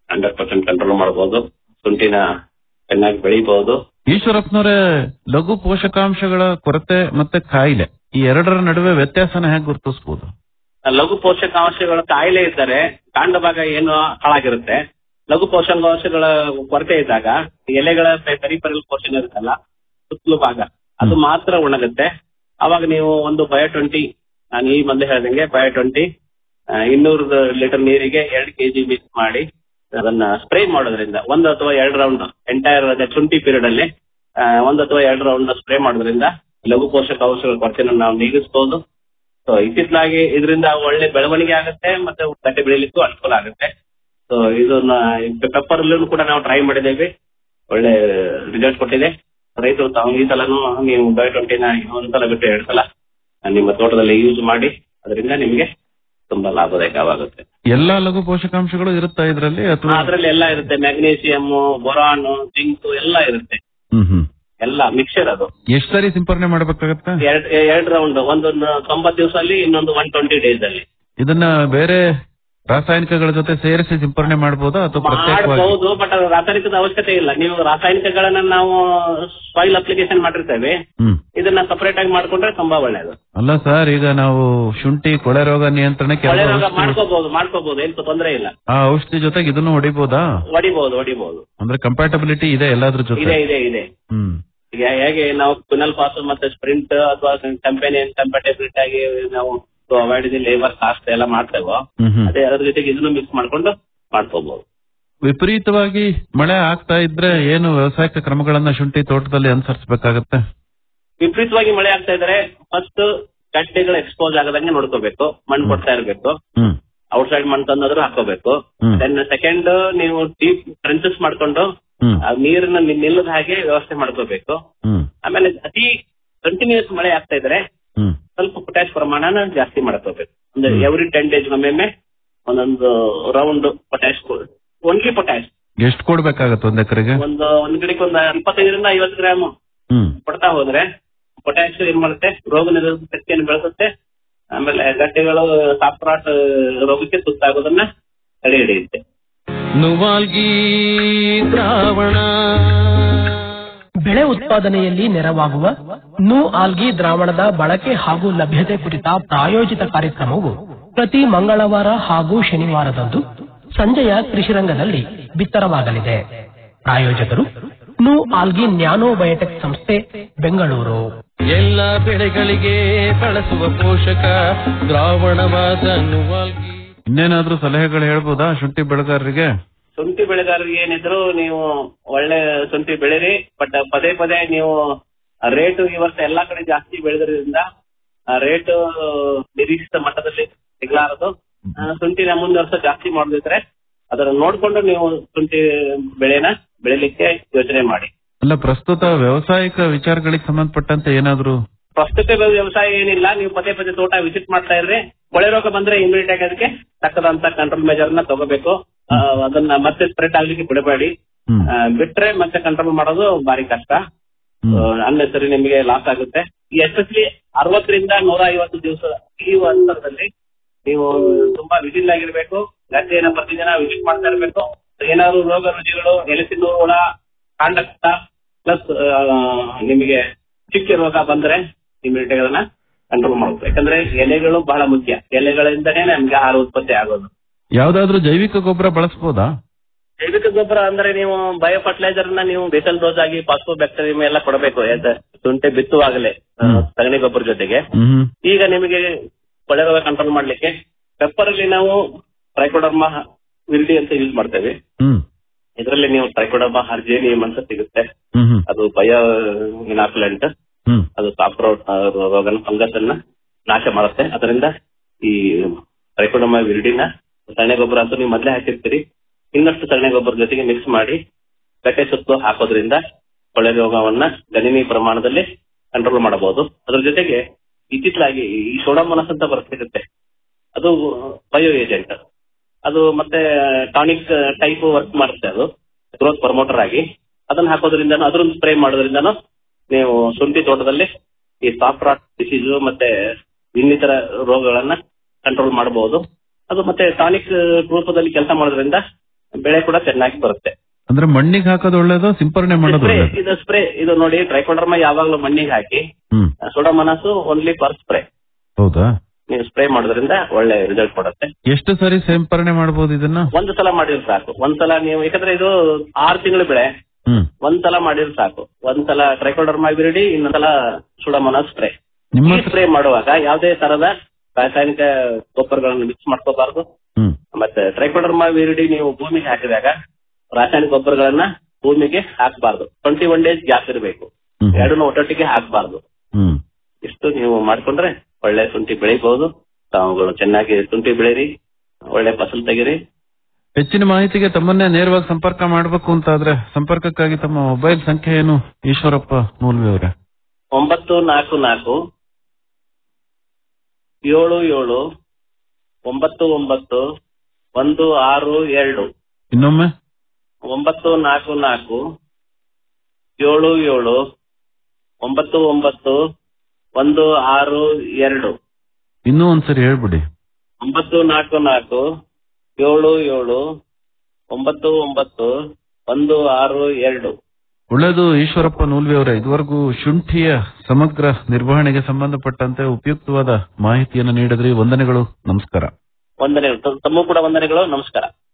ಹಂಡ್ರೆಡ್ ಪರ್ಸೆಂಟ್ ಕಂಟ್ರೋಲ್ ಮಾಡಬಹುದು ಶುಂಠಿನ ಚೆನ್ನಾಗಿ ಬೆಳಿಬಹುದು ಈಶ್ವರಪ್ಪನವರೇ ಲಘು ಪೋಷಕಾಂಶಗಳ ಕೊರತೆ ಮತ್ತೆ ಕಾಯಿಲೆ ಈ ಎರಡರ ನಡುವೆ ವ್ಯತ್ಯಾಸನ ಹೇಗೆ ಗುರುತಿಸಬಹುದು ಲಘು ಪೋಷಕಾಂಶಗಳ ಕಾಯಿಲೆ ಇದ್ದರೆ ಕಾಂಡ ಭಾಗ ಏನು ಹಾಳಾಗಿರುತ್ತೆ ಲಘು ಪೋಷಕಾಂಶಗಳ ಕೊರತೆ ಇದ್ದಾಗ ಎಲೆಗಳ ಪೆರಿಪರಲ್ ಪೋರ್ಷನ್ ಇರುತ್ತಲ್ಲ ಸುತ್ತಲೂ ಭಾಗ ಅದು ಮಾತ್ರ ಒಣಗುತ್ತೆ ಅವಾಗ ನೀವು ಒಂದು ಬಯೋ ಟ್ವೆಂಟಿ ನಾನು ಈ ಮೊದಲು ಹೇಳ್ದಂಗೆ ಬಯೋ ಟ್ವೆಂಟಿ ಇನ್ನೂರು ಲೀಟರ್ ನೀರಿಗೆ ಎರಡು ಕೆಜಿ ಮಿಕ್ಸ್ ಮಾಡಿ ಅದನ್ನ ಸ್ಪ್ರೇ ಮಾಡೋದ್ರಿಂದ ಒಂದು ಅಥವಾ ಎರಡು ರೌಂಡ್ ಎಂಟೈರ್ ಶುಂಠಿ ಪೀರಿಯಡ್ ಅಲ್ಲಿ ಆ, ಒಂದು ಅಥವಾ ಎರಡು ರೌಂಡ್ ಸ್ಪ್ರೇ ಮಾಡೋದ್ರಿಂದ ಲಘು ಪೋಷಕಾಂಶಗಳ ಕೊರತೆಯನ್ನು ನಾವು ನೀಗಿಸಬಹುದು ಸೊ ಇತ್ತಿತ್ತಲಾಗಿ ಇದರಿಂದ ಒಳ್ಳೆ ಬೆಳವಣಿಗೆ ಆಗುತ್ತೆ ಮತ್ತೆ ಗಡ್ಡೆ ಬೆಳಿಲಿಕ್ಕೂ ಅನುಕೂಲ ಆಗುತ್ತೆ ಸೊ ಇದನ್ನ ಪೆಪ್ಪರ್ ಅಲ್ಲೂ ಕೂಡ ನಾವು ಟ್ರೈ ಮಾಡಿದ್ದೇವೆ ಒಳ್ಳೆ ರಿಸಲ್ಟ್ ಕೊಟ್ಟಿದೆ ರೈತರು ತಾವು ಈ ಸಲನು ನೀವು ಬೈ ಟ್ವೆಂಟಿನ ಒಂದು ಸಲ ಬಿಟ್ಟು ಎರಡು ಸಲ ನಿಮ್ಮ ತೋಟದಲ್ಲಿ ಯೂಸ್ ಮಾಡಿ ಅದರಿಂದ ನಿಮಗೆ ತುಂಬಾ ಲಾಭದಾಯಕವಾಗುತ್ತೆ ಎಲ್ಲಾ ಲಘು ಪೋಷಕಾಂಶಗಳು ಇರುತ್ತಾ ಇದರಲ್ಲಿ ಅಥವಾ ಅದರಲ್ಲಿ ಎಲ್ಲ ಇರುತ್ತೆ ಮ್ಯಾಗ್ನೀಸಿಯಂ ಬೊರಾನ್ ಜಿಂಕ್ ಎಲ್ಲ ಇರುತ್ತೆ ಹ್ಮ್ ಹ್ಮ್ ಎಲ್ಲ ಮಿಕ್ಸರ್ ಅದು ಎಷ್ಟ್ ಸಾರಿ ಸಿಂಪರಣೆ ಮಾಡ್ಬೇಕಾಗತ್ತೆ ಎರಡ್ ಎರಡು ರೌಂಡ್ ಒಂದು ತೊಂಬತ್ತು ದಿವಸ ಅಲ್ಲಿ ಇನ್ನೊಂದು ಒನ್ ಟ್ವೆಂಟಿ ಡೇಸ್ ಅಲ್ಲಿ ಇದನ್ನ ಬೇರೆ ರಾಸಾಯನಿಕಗಳ ಜೊತೆ ಸೇರಿಸಿ ಸಿಂಪರಣೆ ಮಾಡಬಹುದಾ ಅಥವಾ ಪ್ರತ್ಯೇಕವಾಗಿ ಮಾಡಬಹುದು ಬಟ್ ರಾಸಾಯನಿಕದ ಅವಶ್ಯಕತೆ ಇಲ್ಲ ನೀವು ರಾಸಾಯನಿಕಗಳನ್ನ ನಾವು ಸಾಯಿಲ್ ಅಪ್ಲಿಕೇಶನ್ ಮಾಡಿರ್ತೇವೆ ಹ್ಮ್ ಇದನ್ನ ಸಪರೇಟ್ ಆಗಿ ಮಾಡ್ಕೊಂಡ್ರೆ ತುಂಬಾ ಒಳ್ಳೇದು ಅಲ್ಲ ಸರ್ ಈಗ ನಾವು ಶುಂಠಿ ಕೊಳೆ ರೋಗ ನಿಯಂತ್ರಣಕ್ಕೆ ಒಳ್ಳೆ ಕೆಲವು ರೋಗ ಔಷಧಿ- ಮಾಡ್ಕೋಬಹುದು ಮಾಡ್ಕೋಬಹುದು ಏನು ತೊಂದರೆ ಇಲ್ಲ ಆ ಔಷಧಿ ಜೊತೆಗೆ ಇದನ್ನು ಹೊಡಿಬಹುದಾ ಹೊಡಿಬಹುದು ಹೊಡಿಬಹುದು ಅಂದ್ರೆ ಕಂಪ್ಯಾಟಬಿಲಿಟಿ ಇದೆ ಎಲ್ಲಾದ್ರ ಜೊತೆ ಇದೆ ಇದೆ ಇದೆ ಹ್ಮ್ ಈಗ ಹೇಗೆ ನಾವು ಕ್ವಿನಲ್ ಪಾಸ್ ಮತ್ತೆ ಸ್ಪ್ರಿಂಟ್ ಅಥವಾ ಕಂಪನಿ ಕಂಪ್ಯಾಟಬಿಲಿಟಿ ಆಗಿ ನಾವು ಅವಾಯ್ಡ್ ಲೇಬರ್ ಕಾಸ್ಟ್ ಎಲ್ಲ ಮಾಡ್ತೇವೋ ಹ್ಮ್ ಹ್ಮ್ ಅದೇ ಅದ್ರ ಜೊತೆಗೆ ಇದನ್ನು ಮಿಕ್ಸ್ ಮಾಡ್ಕೊಂಡು ಮಾಡ್ಕೋಬಹುದು ವಿಪರೀತವಾಗಿ ಮಳೆ ಆಗ್ತಾ ಇದ್ರೆ ಏನು ವ್ಯವಸಾಯಿಕ ಕ್ರಮಗಳನ್ನ ಶುಂಠಿ ತೋಟದಲ್ಲಿ ಅನುಸರಿಸಬೇಕಾಗತ್ತೆ ವಿಪರೀತವಾಗಿ ಮಳೆ ಆಗ್ತಾ ಇದ್ರೆ ಫಸ್ಟ್ ಗಡ್ಡೆಗಳು ಎಕ್ಸ್ಪೋಸ್ ಆಗದಂಗೆ ನೋಡ್ಕೋಬೇಕು ಮಣ್ಣು ಕೊಡ್ತಾ ಇರ್ಬೇಕು ಹ್ಮ್ ಔಟ್ ಸೈಡ್ ಮಣ್ಣು ತಂದಾದ್ರೂ ಹಾಕೋಬೇಕು ಹ್ಮ್. ದೆನ್ ಸೆಕೆಂಡ್ ನೀವು ಡೀಪ್ ಟ್ರೆಂಚಸ್ ಮಾಡ್ಕೊಂಡು ಹ್ಮ್ ಆ ನೀರನ್ನ ನಿ- ನಿಲ್ಲದ ಹಾಗೆ ವ್ಯವಸ್ಥೆ ಮಾಡ್ಕೋಬೇಕು ಹ್ಮ್ ಆಮೇಲೆ ಅತಿ ಕಂಟಿನ್ಯೂಸ್ ಮಳೆ ಆಗ್ತಾ ಇದ್ರೆ ಹ್ಮ್ ಸ್ವಲ್ಪ ಪೊಟ್ಯಾಶ್ ಪ್ರಮಾಣನ ಜಾಸ್ತಿ ಮಾಡ್ಕೋಬೇಕು ಅಂದ್ರೆ ಎವ್ರಿ ಟೆನ್ ಡೇಸ್ ಒಮ್ಮೆ ಒಂದೊಂದು ರೌಂಡ್ ಪೊಟ್ಯಾಶ್ ಒನ್ಲಿ ಪೊಟ್ಯಾಶ್ ಎಷ್ಟು ಕೊಡ್ಬೇಕಾಗತ್ತೆ ಒಂದ್ ಎಕರೆಗೆ ಒಂದು ಒಂದ್ ಗಿಡಕ್ಕೆ ಒಂದು ಇಪ್ಪತ್ತೈದರಿಂದ ಐವತ್ತು ಗ್ರಾಮ್ ಹ್ಮ್ ಕೊಡ್ತಾ ಹೋದ್ರೆ ಪೊಟ್ಯಾಶ್ ಏನ್ ಮಾಡುತ್ತೆ ರೋಗ ನಿರೋಧಕ ಶಕ್ತಿಯನ್ನು ಬೆಳೆಸುತ್ತೆ ಆಮೇಲೆ ಗಡ್ಡೆಗಳು ಸಾಫ್ರಾಟ್ ರೋಗಕ್ಕೆ ತುತ್ತಾಗೋದನ್ನ ತಡೆ ಹಿಡಿಯುತ್ತೆ ನುವಾಲ್ಗಿ ದ್ರಾವಣ ಬೆಳೆ ಉತ್ಪಾದನೆಯಲ್ಲಿ ನೆರವಾಗುವ ನು ಆಲ್ಗಿ ದ್ರಾವಣದ ಬಳಕೆ ಹಾಗೂ ಲಭ್ಯತೆ ಕುರಿತ ಪ್ರಾಯೋಜಿತ ಕಾರ್ಯಕ್ರಮವು ಪ್ರತಿ ಮಂಗಳವಾರ ಹಾಗೂ ಶನಿವಾರದಂದು ಸಂಜೆಯ ಕೃಷಿರಂಗದಲ್ಲಿ ಬಿತ್ತರವಾಗಲಿದೆ ಪ್ರಾಯೋಜಕರು ನು ಆಲ್ಗಿ ನ್ಯಾನೋ ಬಯೋಟೆಕ್ ಸಂಸ್ಥೆ ಬೆಂಗಳೂರು ಎಲ್ಲ ಬೆಳೆಗಳಿಗೆ ಬಳಸುವ ಪೋಷಕ ದ್ರಾವಣವಾದ ನುವಾಲ್ಗಿ ಇನ್ನೇನಾದ್ರೂ ಸಲಹೆಗಳು ಹೇಳ್ಬೋದಾ ಶುಂಠಿ ಬೆಳೆಗಾರರಿಗೆ ಶುಂಠಿ ಬೆಳೆಗಾರರಿಗೆ ಏನಿದ್ರು ನೀವು ಒಳ್ಳೆ ಶುಂಠಿ ಬೆಳೀರಿ ಬಟ್ ಪದೇ ಪದೇ ನೀವು ರೇಟ್ ಈ ವರ್ಷ ಎಲ್ಲಾ ಕಡೆ ಜಾಸ್ತಿ ಬೆಳೆದ್ರಿಂದ ರೇಟ್ ನಿರೀಕ್ಷಿತ ಮಟ್ಟದಲ್ಲಿ ಸಿಗ್ಲಾರದು ಆ, ಶುಂಠಿನ ಮುಂದೆ ವರ್ಷ ಜಾಸ್ತಿ ಮಾಡದಿದ್ರೆ ಅದನ್ನ ನೋಡ್ಕೊಂಡು ನೀವು ಶುಂಠಿ ಬೆಳೆನ ಬೆಳಿಲಿಕ್ಕೆ ಯೋಚನೆ ಮಾಡಿ ಅಲ್ಲ ಪ್ರಸ್ತುತ ವ್ಯವಸಾಯಿಕ ವಿಚಾರಗಳಿಗೆ ಸಂಬಂಧಪಟ್ಟಂತೆ ಏನಾದ್ರೂ ಪ್ರಸ್ತುತ ವ್ಯವಸಾಯ ಏನಿಲ್ಲ ನೀವು ಪದೇ ಪದೇ ತೋಟ ವಿಸಿಟ್ ಮಾಡ್ತಾ ಇರ್ರಿ ಕೊಳೆ ರೋಗ ಬಂದ್ರೆ ಇಮಿಡಿಯೇಟ್ ಆಗಿ ಅದಕ್ಕೆ ತಕ್ಕದಂತ ಕಂಟ್ರೋಲ್ ಮೆಜರ್ ನ ತಗೋಬೇಕು ಆ, ಅದನ್ನ ಮತ್ತೆ ಸ್ಪ್ರೆಡ್ ಆಗ್ಲಿಕ್ಕೆ ಬಿಡಬೇಡಿ ಆ, ಬಿಟ್ರೆ ಮತ್ತೆ ಕಂಟ್ರೋಲ್ ಮಾಡೋದು ಬಾರಿ ಕಷ್ಟ ಅನ್ನೆಸರಿ ನಿಮಗೆ ಲಾಸ್ ಆಗುತ್ತೆ ಎಸ್ಪೆಷಲಿ ಅರವತ್ತರಿಂದ ನೂರ ಐವತ್ತು ದಿವಸ ಈ ಅಂತರದಲ್ಲಿ ನೀವು ತುಂಬಾ ವಿಜಿಲ್ ಆಗಿರ್ಬೇಕು ಗದ್ದೆಯನ್ನ ಪ್ರತಿದಿನ ವಿಸಿಟ್ ಮಾಡ್ತಾ ಇರ್ಬೇಕು ಏನಾದ್ರು ರೋಗ ರುಜಿಗಳು ಎಲೆ ತಿನ್ನುವ ಹುಳ ಕಾಂಡಕ್ಟ ಪ್ಲಸ್ ನಿಮಗೆ ಚಿಕ್ಕ ರೋಗ ಬಂದ್ರೆ ಇಮಿಡಿಯೇಟ್ ಅದನ್ನ ಕಂಟ್ರೋಲ್ ಮಾಡಬೇಕು ಯಾಕಂದ್ರೆ ಎಲೆಗಳು ಬಹಳ ಮುಖ್ಯ ಎಲೆಗಳಿಂದನೇ ನಮ್ಗೆ ಆಹಾರ ಉತ್ಪತ್ತಿ ಆಗೋದು ಯಾವ್ದಾದ್ರೂ ಜೈವಿಕ ಗೊಬ್ಬರ ಬಳಸಬಹುದಾ ಜೈವಿಕ ಗೊಬ್ಬರ ಅಂದ್ರೆ ನೀವು ಬಯೋ ಫರ್ಟಿಲೈಸರ್ ನ ನೀವು ಬೇಸಲ್ ಡೋಸ್ ಆಗಿ ಪಾಸ್ಪೋ ಬ್ಯಾಕ್ಟೀರಿಯಂ ಎಲ್ಲ ಕೊಡಬೇಕು ಯಾವ್ದು ಶುಂಠಿ ಬಿತ್ತುವಾಗಲೇ ಆ, ಸಗಣಿ ಗೊಬ್ಬರ ಜೊತೆಗೆ ಹ್ಮ್ ಈಗ ನಿಮಗೆ ಕೊಳೆ ರೋಗ ಕಂಟ್ರೋಲ್ ಮಾಡ್ಲಿಕ್ಕೆ ಪೆಪ್ಪರ್ ಅಲ್ಲಿ ನಾವು ಟ್ರೈಕೋಡರ್ಮ ವಿಲ್ಡಿ ಅಂತ ಯೂಸ್ ಮಾಡ್ತೇವೆ ಹ್ಮ್ ಇದರಲ್ಲಿ ನೀವು ಟ್ರೈಕೋಡರ್ಮ ಹರ್ಜೇನಿಯಂ ಅಂತ ಸಿಗುತ್ತೆ ಹ್ಮ್ ಹ್ಮ್ ಅದು ಬಯೋ ಇನಾಕ್ಯುಲೆಂಟ್ ಹ್ಮ್ ಅದು ಸಾಪ್ರೋ ರೋಗನ ಫಂಗಸ್ ಅನ್ನ ನಾಶ ಮಾಡುತ್ತೆ ಅದರಿಂದ ಈ ಟ್ರೈಕೋಡರ್ಮ ವಿಲ್ಡಿನ ಸಗಣಿ ಗೊಬ್ಬರ ಅಂತೂ ನೀವು ಮೊದಲೇ ಹಾಕಿರ್ತೀರಿ ಇನ್ನಷ್ಟು ಸಗಣಿ ಗೊಬ್ಬರ ಜೊತೆಗೆ ಮಿಕ್ಸ್ ಮಾಡಿ ಕಟ್ಟೆ ಸುತ್ತಲೂ ಹಾಕೋದ್ರಿಂದ ಕೊಳೆ ರೋಗವನ್ನ ಗಣನೀಯ ಪ್ರಮಾಣದಲ್ಲಿ ಕಂಟ್ರೋಲ್ ಮಾಡಬಹುದು ಅದ್ರ ಜೊತೆಗೆ ಇತ್ತಿತ್ತಲಾಗಿ ಈ ಸೋಡಾಮನಸ್ ಅಂತ ಬರ್ತಿರುತ್ತೆ ಅದು ಬಯೋ ಏಜೆಂಟ್ ಅದು ಮತ್ತೆ ಟಾನಿಕ್ ಟೈಪ್ ವರ್ಕ್ ಮಾಡುತ್ತೆ ಅದು ಗ್ರೋತ್ ಪ್ರಮೋಟರ್ ಆಗಿ ಅದನ್ನ ಹಾಕೋದ್ರಿಂದ ಅದ್ರನ್ನ ಸ್ಪ್ರೇ ಮಾಡೋದ್ರಿಂದನೂ ನೀವು ಶುಂಠಿ ತೋಟದಲ್ಲಿ ಈ ಸಾಫ್ರಾಟ್ ಡಿಸೀಸ್ ಮತ್ತೆ ಇನ್ನಿತರ ರೋಗಗಳನ್ನ ಕಂಟ್ರೋಲ್ ಮಾಡಬಹುದು ಅದು ಮತ್ತೆ ಟಾನಿಕ್ ರೂಪದಲ್ಲಿ ಕೆಲಸ ಮಾಡೋದ್ರಿಂದ ಬೆಳೆ ಕೂಡ ಚೆನ್ನಾಗಿ ಬರುತ್ತೆ ಅಂದ್ರೆ ಮಣ್ಣಿಗೆ ಹಾಕೋದು ಒಳ್ಳೇದು ಸಿಂಪರಣೆ ಮಾಡೋದು ಸ್ಪ್ರೇ ಒಳ್ಳೇದು ಇದು ಸ್ಪ್ರೇ ಇದು ನೋಡಿ ಟ್ರೈಕೋಡರ್ಮ ಯಾವಾಗ್ಲೂ ಮಣ್ಣಿಗೆ ಹಾಕಿ ಹ್ಮ್ ಸೋಡೋಮನಸು ಓನ್ಲಿ ಪರ್ ಸ್ಪ್ರೇ ಹೌದಾ ನೀವು ಸ್ಪ್ರೇ ಮಾಡೋದ್ರಿಂದ ಒಳ್ಳೆ ರಿಸಲ್ಟ್ ಕೊಡುತ್ತೆ ಎಷ್ಟು ಸರಿ ಸಿಂಪರಣೆ ಮಾಡಬಹುದು ಇದನ್ನ ಒಂದು ಸಲ ಮಾಡಿದ್ರೆ ಸಾಕು ಒಂದ್ಸಲ ನೀವು ಯಾಕಂದ್ರೆ ಇದು ಆರು ತಿಂಗಳು ಬೆಳೆ ಹ್ಮ್ ಒಂದ್ಸಲ ಮಾಡಿದ್ರೆ ಸಾಕು ಒಂದ್ಸಲ ಟ್ರೈಕೋಡರ್ಮಾ ಬಿರಿಡಿ ಇನ್ನೊಂದ್ಸಲ ಸುಡಮನ ಸ್ಪ್ರೇ ನಿಮ್ಮ ಈ ಸ್ಪ್ರೇ ಮಾಡುವಾಗ ಯಾವುದೇ ತರದ ರಾಸಾಯನಿಕ ಗೊಬ್ಬರಗಳನ್ನು ಮಿಕ್ಸ್ ಮಾಡ್ಕೋಬಾರ್ದು ಹ್ಮ್ ಮತ್ತೆ ಟ್ರೈಕೋಡರ್ಮಾ ವಿರಿಡಿ ನೀವು ಭೂಮಿಗೆ ಹಾಕಿದಾಗ ರಾಸಾಯನಿಕ ಗೊಬ್ಬರಗಳನ್ನ ಭೂಮಿಗೆ ಹಾಕಬಾರ್ದು ಟ್ವೆಂಟಿ ಒನ್ ಡೇಸ್ ಗ್ಯಾಪ್ ಇರಬೇಕು ಎರಡನ್ನೂ ಒಟ್ಟೊಟ್ಟಿಗೆ ಹಾಕಬಾರ್ದು ಹ್ಮ್ ಇಷ್ಟು ನೀವು ಮಾಡ್ಕೊಂಡ್ರೆ ಒಳ್ಳೆ ಶುಂಠಿ ಬೆಳಿಬಹುದು ತಾವುಗಳು ಚೆನ್ನಾಗಿ ಶುಂಠಿ ಬೆಳೀರಿ ಒಳ್ಳೆ ಫಸಲ್ ತೆಗೀರಿ ಹೆಚ್ಚಿನ ಮಾಹಿತಿಗೆ ತಮ್ಮನ್ನೇ ನೇರವಾಗಿ ಸಂಪರ್ಕ ಮಾಡಬೇಕು ಅಂತಾದ್ರೆ ಸಂಪರ್ಕಕ್ಕಾಗಿ ತಮ್ಮ ಮೊಬೈಲ್ ಸಂಖ್ಯೆ ಏನು ಈಶ್ವರಪ್ಪ ನೂಲ್ವಿ ಅವರೇ ಒಂಬತ್ತು ನಾಲ್ಕು ನಾಲ್ಕು ಏಳು ಏಳು ಒಂಬತ್ತು ಒಂಬತ್ತು ಒಂದು ಆರು ಎರಡು ಇನ್ನೊಮ್ಮೆ ಒಂಬತ್ತು ನಾಲ್ಕು ನಾಲ್ಕು ಏಳು ಏಳು ಒಂಬತ್ತು ಒಂಬತ್ತು ಒಂದು ಆರು ಎರಡು ಇನ್ನೂ ಒಂದ್ಸರಿ ಹೇಳ್ಬಿಡಿ ಒಂಬತ್ತು ನಾಲ್ಕು ನಾಲ್ಕು ಏಳು ಏಳು ಒಂಬತ್ತು ಒಂಬತ್ತು ಒಂದು ಆರು ಎರಡು ಒಳ್ಳೆಯದು ಈಶ್ವರಪ್ಪ ನೂಲ್ವಿ ಅವರೇ ಇದುವರೆಗೂ ಶುಂಠಿಯ ಸಮಗ್ರ ನಿರ್ವಹಣೆಗೆ ಸಂಬಂಧಪಟ್ಟಂತೆ ಉಪಯುಕ್ತವಾದ ಮಾಹಿತಿಯನ್ನು ನೀಡಿದ್ರಿ ವಂದನೆಗಳು ನಮಸ್ಕಾರ ವಂದನೆಗಳು ತಮಗೂ ಕೂಡ ವಂದನೆಗಳು ನಮಸ್ಕಾರ